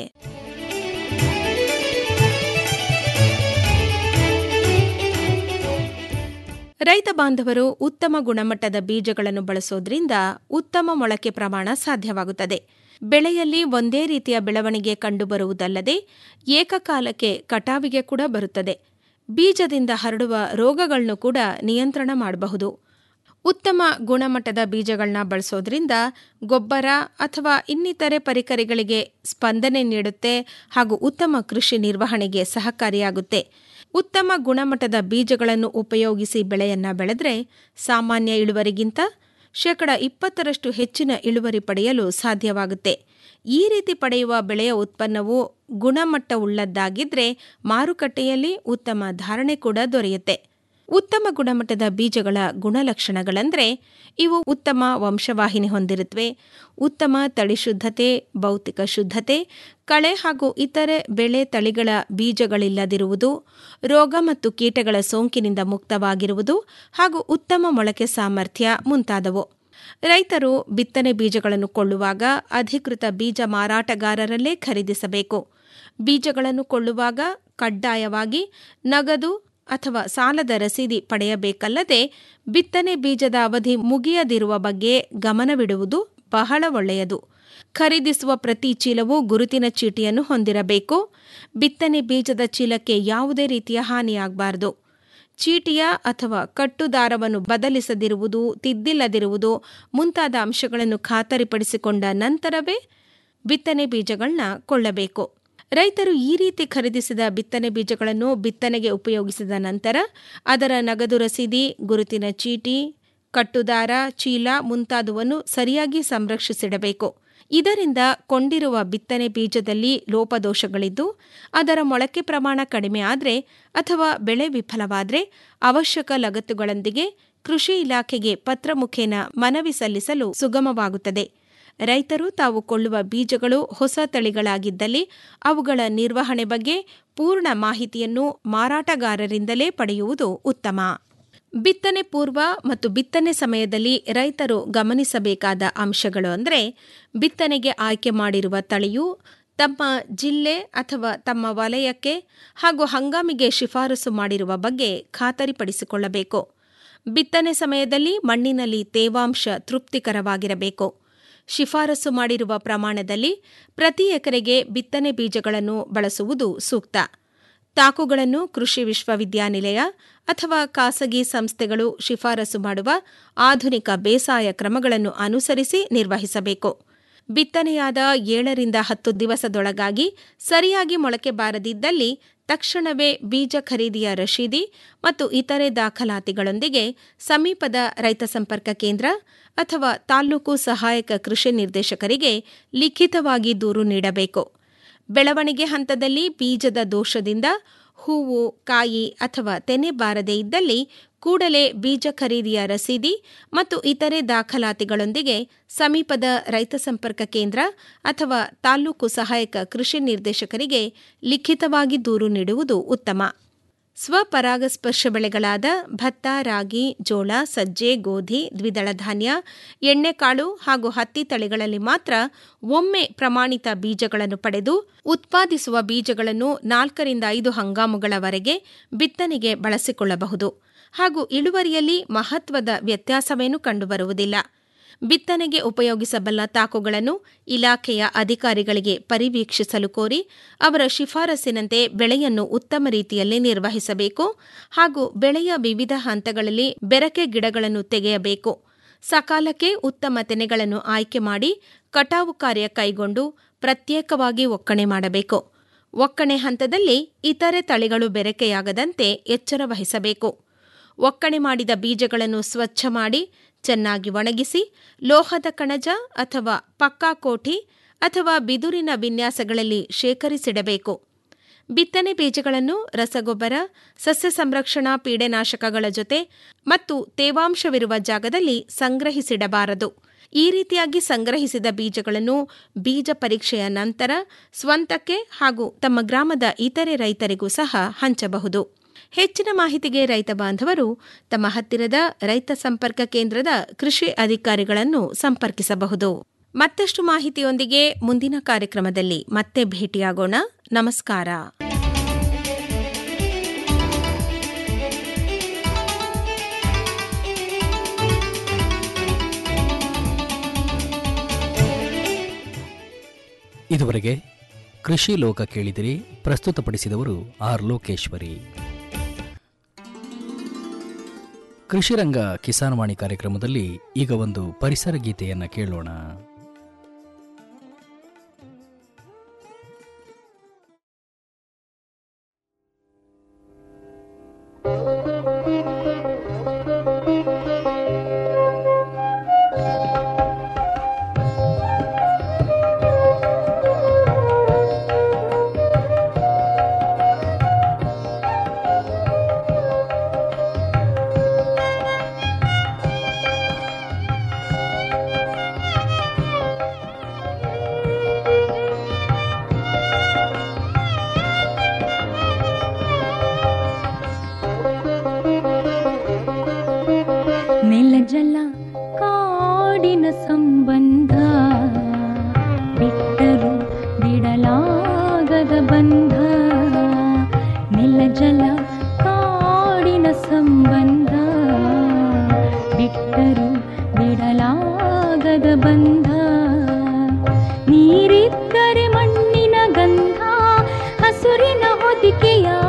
ರೈತ ಬಾಂಧವರು ಉತ್ತಮ ಗುಣಮಟ್ಟದ ಬೀಜಗಳನ್ನು ಬಳಸೋದ್ರಿಂದ ಉತ್ತಮ ಮೊಳಕೆ ಪ್ರಮಾಣ ಸಾಧ್ಯವಾಗುತ್ತದೆ ಬೆಳೆಯಲ್ಲಿ ಒಂದೇ ರೀತಿಯ ಬೆಳವಣಿಗೆ ಕಂಡುಬರುವುದಲ್ಲದೆ ಏಕಕಾಲಕ್ಕೆ ಕಟಾವಿಗೆ ಕೂಡ ಬರುತ್ತದೆ ಬೀಜದಿಂದ ಹರಡುವ ರೋಗಗಳನ್ನು ಕೂಡ ನಿಯಂತ್ರಣ ಮಾಡಬಹುದು ಉತ್ತಮ ಗುಣಮಟ್ಟದ ಬೀಜಗಳನ್ನ ಬಳಸೋದ್ರಿಂದ ಗೊಬ್ಬರ ಅಥವಾ ಇನ್ನಿತರೆ ಪರಿಕರಗಳಿಗೆ ಸ್ಪಂದನೆ ನೀಡುತ್ತೆ ಹಾಗೂ ಉತ್ತಮ ಕೃಷಿ ನಿರ್ವಹಣೆಗೆ ಸಹಕಾರಿಯಾಗುತ್ತೆ ಉತ್ತಮ ಗುಣಮಟ್ಟದ ಬೀಜಗಳನ್ನು ಉಪಯೋಗಿಸಿ ಬೆಳೆಯನ್ನ ಬೆಳೆದ್ರೆ ಸಾಮಾನ್ಯ ಇಳುವರಿಗಿಂತ ಶೇಕಡ ಇಪ್ಪತ್ತರಷ್ಟು ಹೆಚ್ಚಿನ ಇಳುವರಿ ಪಡೆಯಲು ಸಾಧ್ಯವಾಗುತ್ತೆ ಈ ರೀತಿ ಪಡೆಯುವ ಬೆಳೆಯ ಉತ್ಪನ್ನವು ಗುಣಮಟ್ಟವುಳ್ಳದ್ದಾಗಿದ್ರೆ ಮಾರುಕಟ್ಟೆಯಲ್ಲಿ ಉತ್ತಮ ಧಾರಣೆ ಕೂಡ ದೊರೆಯುತ್ತೆ ಉತ್ತಮ ಗುಣಮಟ್ಟದ ಬೀಜಗಳ ಗುಣಲಕ್ಷಣಗಳಂದ್ರೆ ಇವು ಉತ್ತಮ ವಂಶವಾಹಿನಿ ಹೊಂದಿರುತ್ತವೆ ಉತ್ತಮ ತಳಿ ಶುದ್ಧತೆ ಭೌತಿಕ ಶುದ್ಧತೆ ಕಳೆ ಹಾಗೂ ಇತರೆ ಬೆಳೆ ತಳಿಗಳ ಬೀಜಗಳಿಲ್ಲದಿರುವುದು ರೋಗ ಮತ್ತು ಕೀಟಗಳ ಸೋಂಕಿನಿಂದ ಮುಕ್ತವಾಗಿರುವುದು ಹಾಗೂ ಉತ್ತಮ ಮೊಳಕೆ ಸಾಮರ್ಥ್ಯ ಮುಂತಾದವು ರೈತರು ಬಿತ್ತನೆ ಬೀಜಗಳನ್ನು ಕೊಳ್ಳುವಾಗ ಅಧಿಕೃತ ಬೀಜ ಮಾರಾಟಗಾರರಲ್ಲೇ ಖರೀದಿಸಬೇಕು ಬೀಜಗಳನ್ನು ಕೊಳ್ಳುವಾಗ ಕಡ್ಡಾಯವಾಗಿ ನಗದು ಅಥವಾ ಸಾಲದ ರಸೀದಿ ಪಡೆಯಬೇಕಲ್ಲದೆ ಬಿತ್ತನೆ ಬೀಜದ ಅವಧಿ ಮುಗಿಯದಿರುವ ಬಗ್ಗೆ ಗಮನವಿಡುವುದು ಬಹಳ ಒಳ್ಳೆಯದು ಖರೀದಿಸುವ ಪ್ರತಿ ಚೀಲವು ಗುರುತಿನ ಚೀಟಿಯನ್ನು ಹೊಂದಿರಬೇಕು ಬಿತ್ತನೆ ಬೀಜದ ಚೀಲಕ್ಕೆ ಯಾವುದೇ ರೀತಿಯ ಹಾನಿಯಾಗಬಾರದು ಚೀಟಿಯ ಅಥವಾ ಕಟ್ಟುದಾರವನ್ನು ಬದಲಿಸದಿರುವುದು ತಿದ್ದಿಲ್ಲದಿರುವುದು ಮುಂತಾದ ಅಂಶಗಳನ್ನು ಖಾತರಿಪಡಿಸಿಕೊಂಡ ನಂತರವೇ ಬಿತ್ತನೆ ಬೀಜಗಳನ್ನ ಕೊಳ್ಳಬೇಕು ರೈತರು ಈ ರೀತಿ ಖರೀದಿಸಿದ ಬಿತ್ತನೆ ಬೀಜಗಳನ್ನು ಬಿತ್ತನೆಗೆ ಉಪಯೋಗಿಸಿದ ನಂತರ ಅದರ ನಗದು ರಸೀದಿ ಗುರುತಿನ ಚೀಟಿ ಕಟ್ಟುದಾರ ಚೀಲ ಮುಂತಾದವನ್ನು ಸರಿಯಾಗಿ ಸಂರಕ್ಷಿಸಿಡಬೇಕು ಇದರಿಂದ ಕೊಂಡಿರುವ ಬಿತ್ತನೆ ಬೀಜದಲ್ಲಿ ಲೋಪದೋಷಗಳಿದ್ದು ಅದರ ಮೊಳಕೆ ಪ್ರಮಾಣ ಕಡಿಮೆ ಆದರೆ ಅಥವಾ ಬೆಳೆ ವಿಫಲವಾದರೆ ಅವಶ್ಯಕ ಲಗತ್ತುಗಳೊಂದಿಗೆ ಕೃಷಿ ಇಲಾಖೆಗೆ ಪತ್ರ ಮುಖೇನ ಮನವಿ ಸಲ್ಲಿಸಲು ಸುಗಮವಾಗುತ್ತದೆ ರೈತರು ತಾವು ಕೊಳ್ಳುವ ಬೀಜಗಳು ಹೊಸ ತಳಿಗಳಾಗಿದ್ದಲ್ಲಿ ಅವುಗಳ ನಿರ್ವಹಣೆ ಬಗ್ಗೆ ಪೂರ್ಣ ಮಾಹಿತಿಯನ್ನು ಮಾರಾಟಗಾರರಿಂದಲೇ ಪಡೆಯುವುದು ಉತ್ತಮ ಬಿತ್ತನೆ ಪೂರ್ವ ಮತ್ತು ಬಿತ್ತನೆ ಸಮಯದಲ್ಲಿ ರೈತರು ಗಮನಿಸಬೇಕಾದ ಅಂಶಗಳು ಅಂದರೆ ಬಿತ್ತನೆಗೆ ಆಯ್ಕೆ ಮಾಡಿರುವ ತಳಿಯು ತಮ್ಮ ಜಿಲ್ಲೆ ಅಥವಾ ತಮ್ಮ ವಲಯಕ್ಕೆ ಹಾಗೂ ಹಂಗಾಮಿಗೆ ಶಿಫಾರಸು ಮಾಡಿರುವ ಬಗ್ಗೆ ಖಾತರಿಪಡಿಸಿಕೊಳ್ಳಬೇಕು ಬಿತ್ತನೆ ಸಮಯದಲ್ಲಿ ಮಣ್ಣಿನಲ್ಲಿ ತೇವಾಂಶ ತೃಪ್ತಿಕರವಾಗಿರಬೇಕು ಶಿಫಾರಸು ಮಾಡಿರುವ ಪ್ರಮಾಣದಲ್ಲಿ ಪ್ರತಿ ಎಕರೆಗೆ ಬಿತ್ತನೆ ಬೀಜಗಳನ್ನು ಬಳಸುವುದು ಸೂಕ್ತ ತಾಕುಗಳನ್ನು ಕೃಷಿ ವಿಶ್ವವಿದ್ಯಾನಿಲಯ ಅಥವಾ ಖಾಸಗಿ ಸಂಸ್ಥೆಗಳು ಶಿಫಾರಸು ಮಾಡುವ ಆಧುನಿಕ ಬೇಸಾಯ ಕ್ರಮಗಳನ್ನು ಅನುಸರಿಸಿ ನಿರ್ವಹಿಸಬೇಕು ಬಿತ್ತನೆಯಾದ ಏಳರಿಂದ ಹತ್ತು ದಿವಸದೊಳಗಾಗಿ ಸರಿಯಾಗಿ ಮೊಳಕೆ ಬಾರದಿದ್ದಲ್ಲಿ ತಕ್ಷಣವೇ ಬೀಜ ಖರೀದಿಯ ರಶೀದಿ ಮತ್ತು ಇತರೆ ದಾಖಲಾತಿಗಳೊಂದಿಗೆ ಸಮೀಪದ ರೈತ ಸಂಪರ್ಕ ಕೇಂದ್ರ ಅಥವಾ ತಾಲ್ಲೂಕು ಸಹಾಯಕ ಕೃಷಿ ನಿರ್ದೇಶಕರಿಗೆ ಲಿಖಿತವಾಗಿ ದೂರು ನೀಡಬೇಕು ಬೆಳವಣಿಗೆ ಹಂತದಲ್ಲಿ ಬೀಜದ ದೋಷದಿಂದ ಹೂವು ಕಾಯಿ ಅಥವಾ ತೆನೆ ಬಾರದೇ ಇದ್ದಲ್ಲಿ ಕೂಡಲೇ ಬೀಜ ಖರೀದಿಯ ರಸೀದಿ ಮತ್ತು ಇತರೆ ದಾಖಲಾತಿಗಳೊಂದಿಗೆ ಸಮೀಪದ ರೈತ ಸಂಪರ್ಕ ಕೇಂದ್ರ ಅಥವಾ ತಾಲ್ಲೂಕು ಸಹಾಯಕ ಕೃಷಿ ನಿರ್ದೇಶಕರಿಗೆ ಲಿಖಿತವಾಗಿ ದೂರು ನೀಡುವುದು ಉತ್ತಮ ಸ್ವಪರಾಗಸ್ಪರ್ಶ ಬೆಳೆಗಳಾದ ಭತ್ತ ರಾಗಿ ಜೋಳ ಸಜ್ಜೆ ಗೋಧಿ ದ್ವಿದಳ ಧಾನ್ಯ ಎಣ್ಣೆಕಾಳು ಹಾಗೂ ಹತ್ತಿ ತಳಿಗಳಲ್ಲಿ ಮಾತ್ರ ಒಮ್ಮೆ ಪ್ರಮಾಣಿತ ಬೀಜಗಳನ್ನು ಪಡೆದು ಉತ್ಪಾದಿಸುವ ಬೀಜಗಳನ್ನು ನಾಲ್ಕರಿಂದ ಐದು ಹಂಗಾಮುಗಳವರೆಗೆ ಬಿತ್ತನೆಗೆ ಬಳಸಿಕೊಳ್ಳಬಹುದು ಹಾಗೂ ಇಳುವರಿಯಲ್ಲಿ ಮಹತ್ವದ ವ್ಯತ್ಯಾಸವೇನೂ ಕಂಡುಬರುವುದಿಲ್ಲ ಬಿತ್ತನೆಗೆ ಉಪಯೋಗಿಸಬಲ್ಲ ತಾಕುಗಳನ್ನು ಇಲಾಖೆಯ ಅಧಿಕಾರಿಗಳಿಗೆ ಪರಿವೀಕ್ಷಿಸಲು ಕೋರಿ ಅವರ ಶಿಫಾರಸಿನಂತೆ ಬೆಳೆಯನ್ನು ಉತ್ತಮ ರೀತಿಯಲ್ಲಿ ನಿರ್ವಹಿಸಬೇಕು ಹಾಗೂ ಬೆಳೆಯ ವಿವಿಧ ಹಂತಗಳಲ್ಲಿ ಬೆರಕೆ ಗಿಡಗಳನ್ನು ತೆಗೆಯಬೇಕು ಸಕಾಲಕ್ಕೆ ಉತ್ತಮ ತೆನೆಗಳನ್ನು ಆಯ್ಕೆ ಮಾಡಿ ಕಟಾವು ಕಾರ್ಯ ಕೈಗೊಂಡು ಪ್ರತ್ಯೇಕವಾಗಿ ಒಕ್ಕಣೆ ಮಾಡಬೇಕು ಒಕ್ಕಣೆ ಹಂತದಲ್ಲಿ ಇತರೆ ತಳಿಗಳು ಬೆರಕೆಯಾಗದಂತೆ ಎಚ್ಚರ ವಹಿಸಬೇಕು ಒಕ್ಕಣೆ ಮಾಡಿದ ಬೀಜಗಳನ್ನು ಸ್ವಚ್ಛ ಮಾಡಿ ಚೆನ್ನಾಗಿ ಒಣಗಿಸಿ ಲೋಹದ ಕಣಜ ಅಥವಾ ಪಕ್ಕಾ ಕೋಠಿ ಅಥವಾ ಬಿದುರಿನ ವಿನ್ಯಾಸಗಳಲ್ಲಿ ಶೇಖರಿಸಿಡಬೇಕು ಬಿತ್ತನೆ ಬೀಜಗಳನ್ನು ರಸಗೊಬ್ಬರ ಸಸ್ಯ ಸಂರಕ್ಷಣಾ ಪೀಡೆನಾಶಕಗಳ ಜೊತೆ ಮತ್ತು ತೇವಾಂಶವಿರುವ ಜಾಗದಲ್ಲಿ ಸಂಗ್ರಹಿಸಿಡಬಾರದು ಈ ರೀತಿಯಾಗಿ ಸಂಗ್ರಹಿಸಿದ ಬೀಜಗಳನ್ನು ಬೀಜ ಪರೀಕ್ಷೆಯ ನಂತರ ಸ್ವಂತಕ್ಕೆ ಹಾಗೂ ತಮ್ಮ ಗ್ರಾಮದ ಇತರೆ ರೈತರಿಗೂ ಸಹ ಹಂಚಬಹುದು ಹೆಚ್ಚಿನ ಮಾಹಿತಿಗೆ ರೈತ ಬಾಂಧವರು ತಮ್ಮ ಹತ್ತಿರದ ರೈತ ಸಂಪರ್ಕ ಕೇಂದ್ರದ ಕೃಷಿ ಅಧಿಕಾರಿಗಳನ್ನು ಸಂಪರ್ಕಿಸಬಹುದು ಮತ್ತಷ್ಟು ಮಾಹಿತಿಯೊಂದಿಗೆ ಮುಂದಿನ ಕಾರ್ಯಕ್ರಮದಲ್ಲಿ ಮತ್ತೆ ಭೇಟಿಯಾಗೋಣ ನಮಸ್ಕಾರ ಇದುವರೆಗೆ ಕೃಷಿ ಲೋಕ ಕೇಳಿದಿರಿ ಪ್ರಸ್ತುತಪಡಿಸಿದವರು ಆರ್ ಲೋಕೇಶ್ವರಿ ಕೃಷಿರಂಗ ಕಿಸಾನ್ವಾಣಿ ಕಾರ್ಯಕ್ರಮದಲ್ಲಿ ಈಗ ಒಂದು ಪರಿಸರ ಗೀತೆಯನ್ನು ಕೇಳೋಣ Thank you. ಜಲ ಕಾಡಿನ ಸಂಬಂಧ ಬಿಟ್ಟರು ಬಿಡಲಾಗದ ಬಂಧ ನೀರಿದ್ದರೆ ಮಣ್ಣಿನ ಗಂಧ ಹಸುರಿನ ಹೊದಿಕೆಯ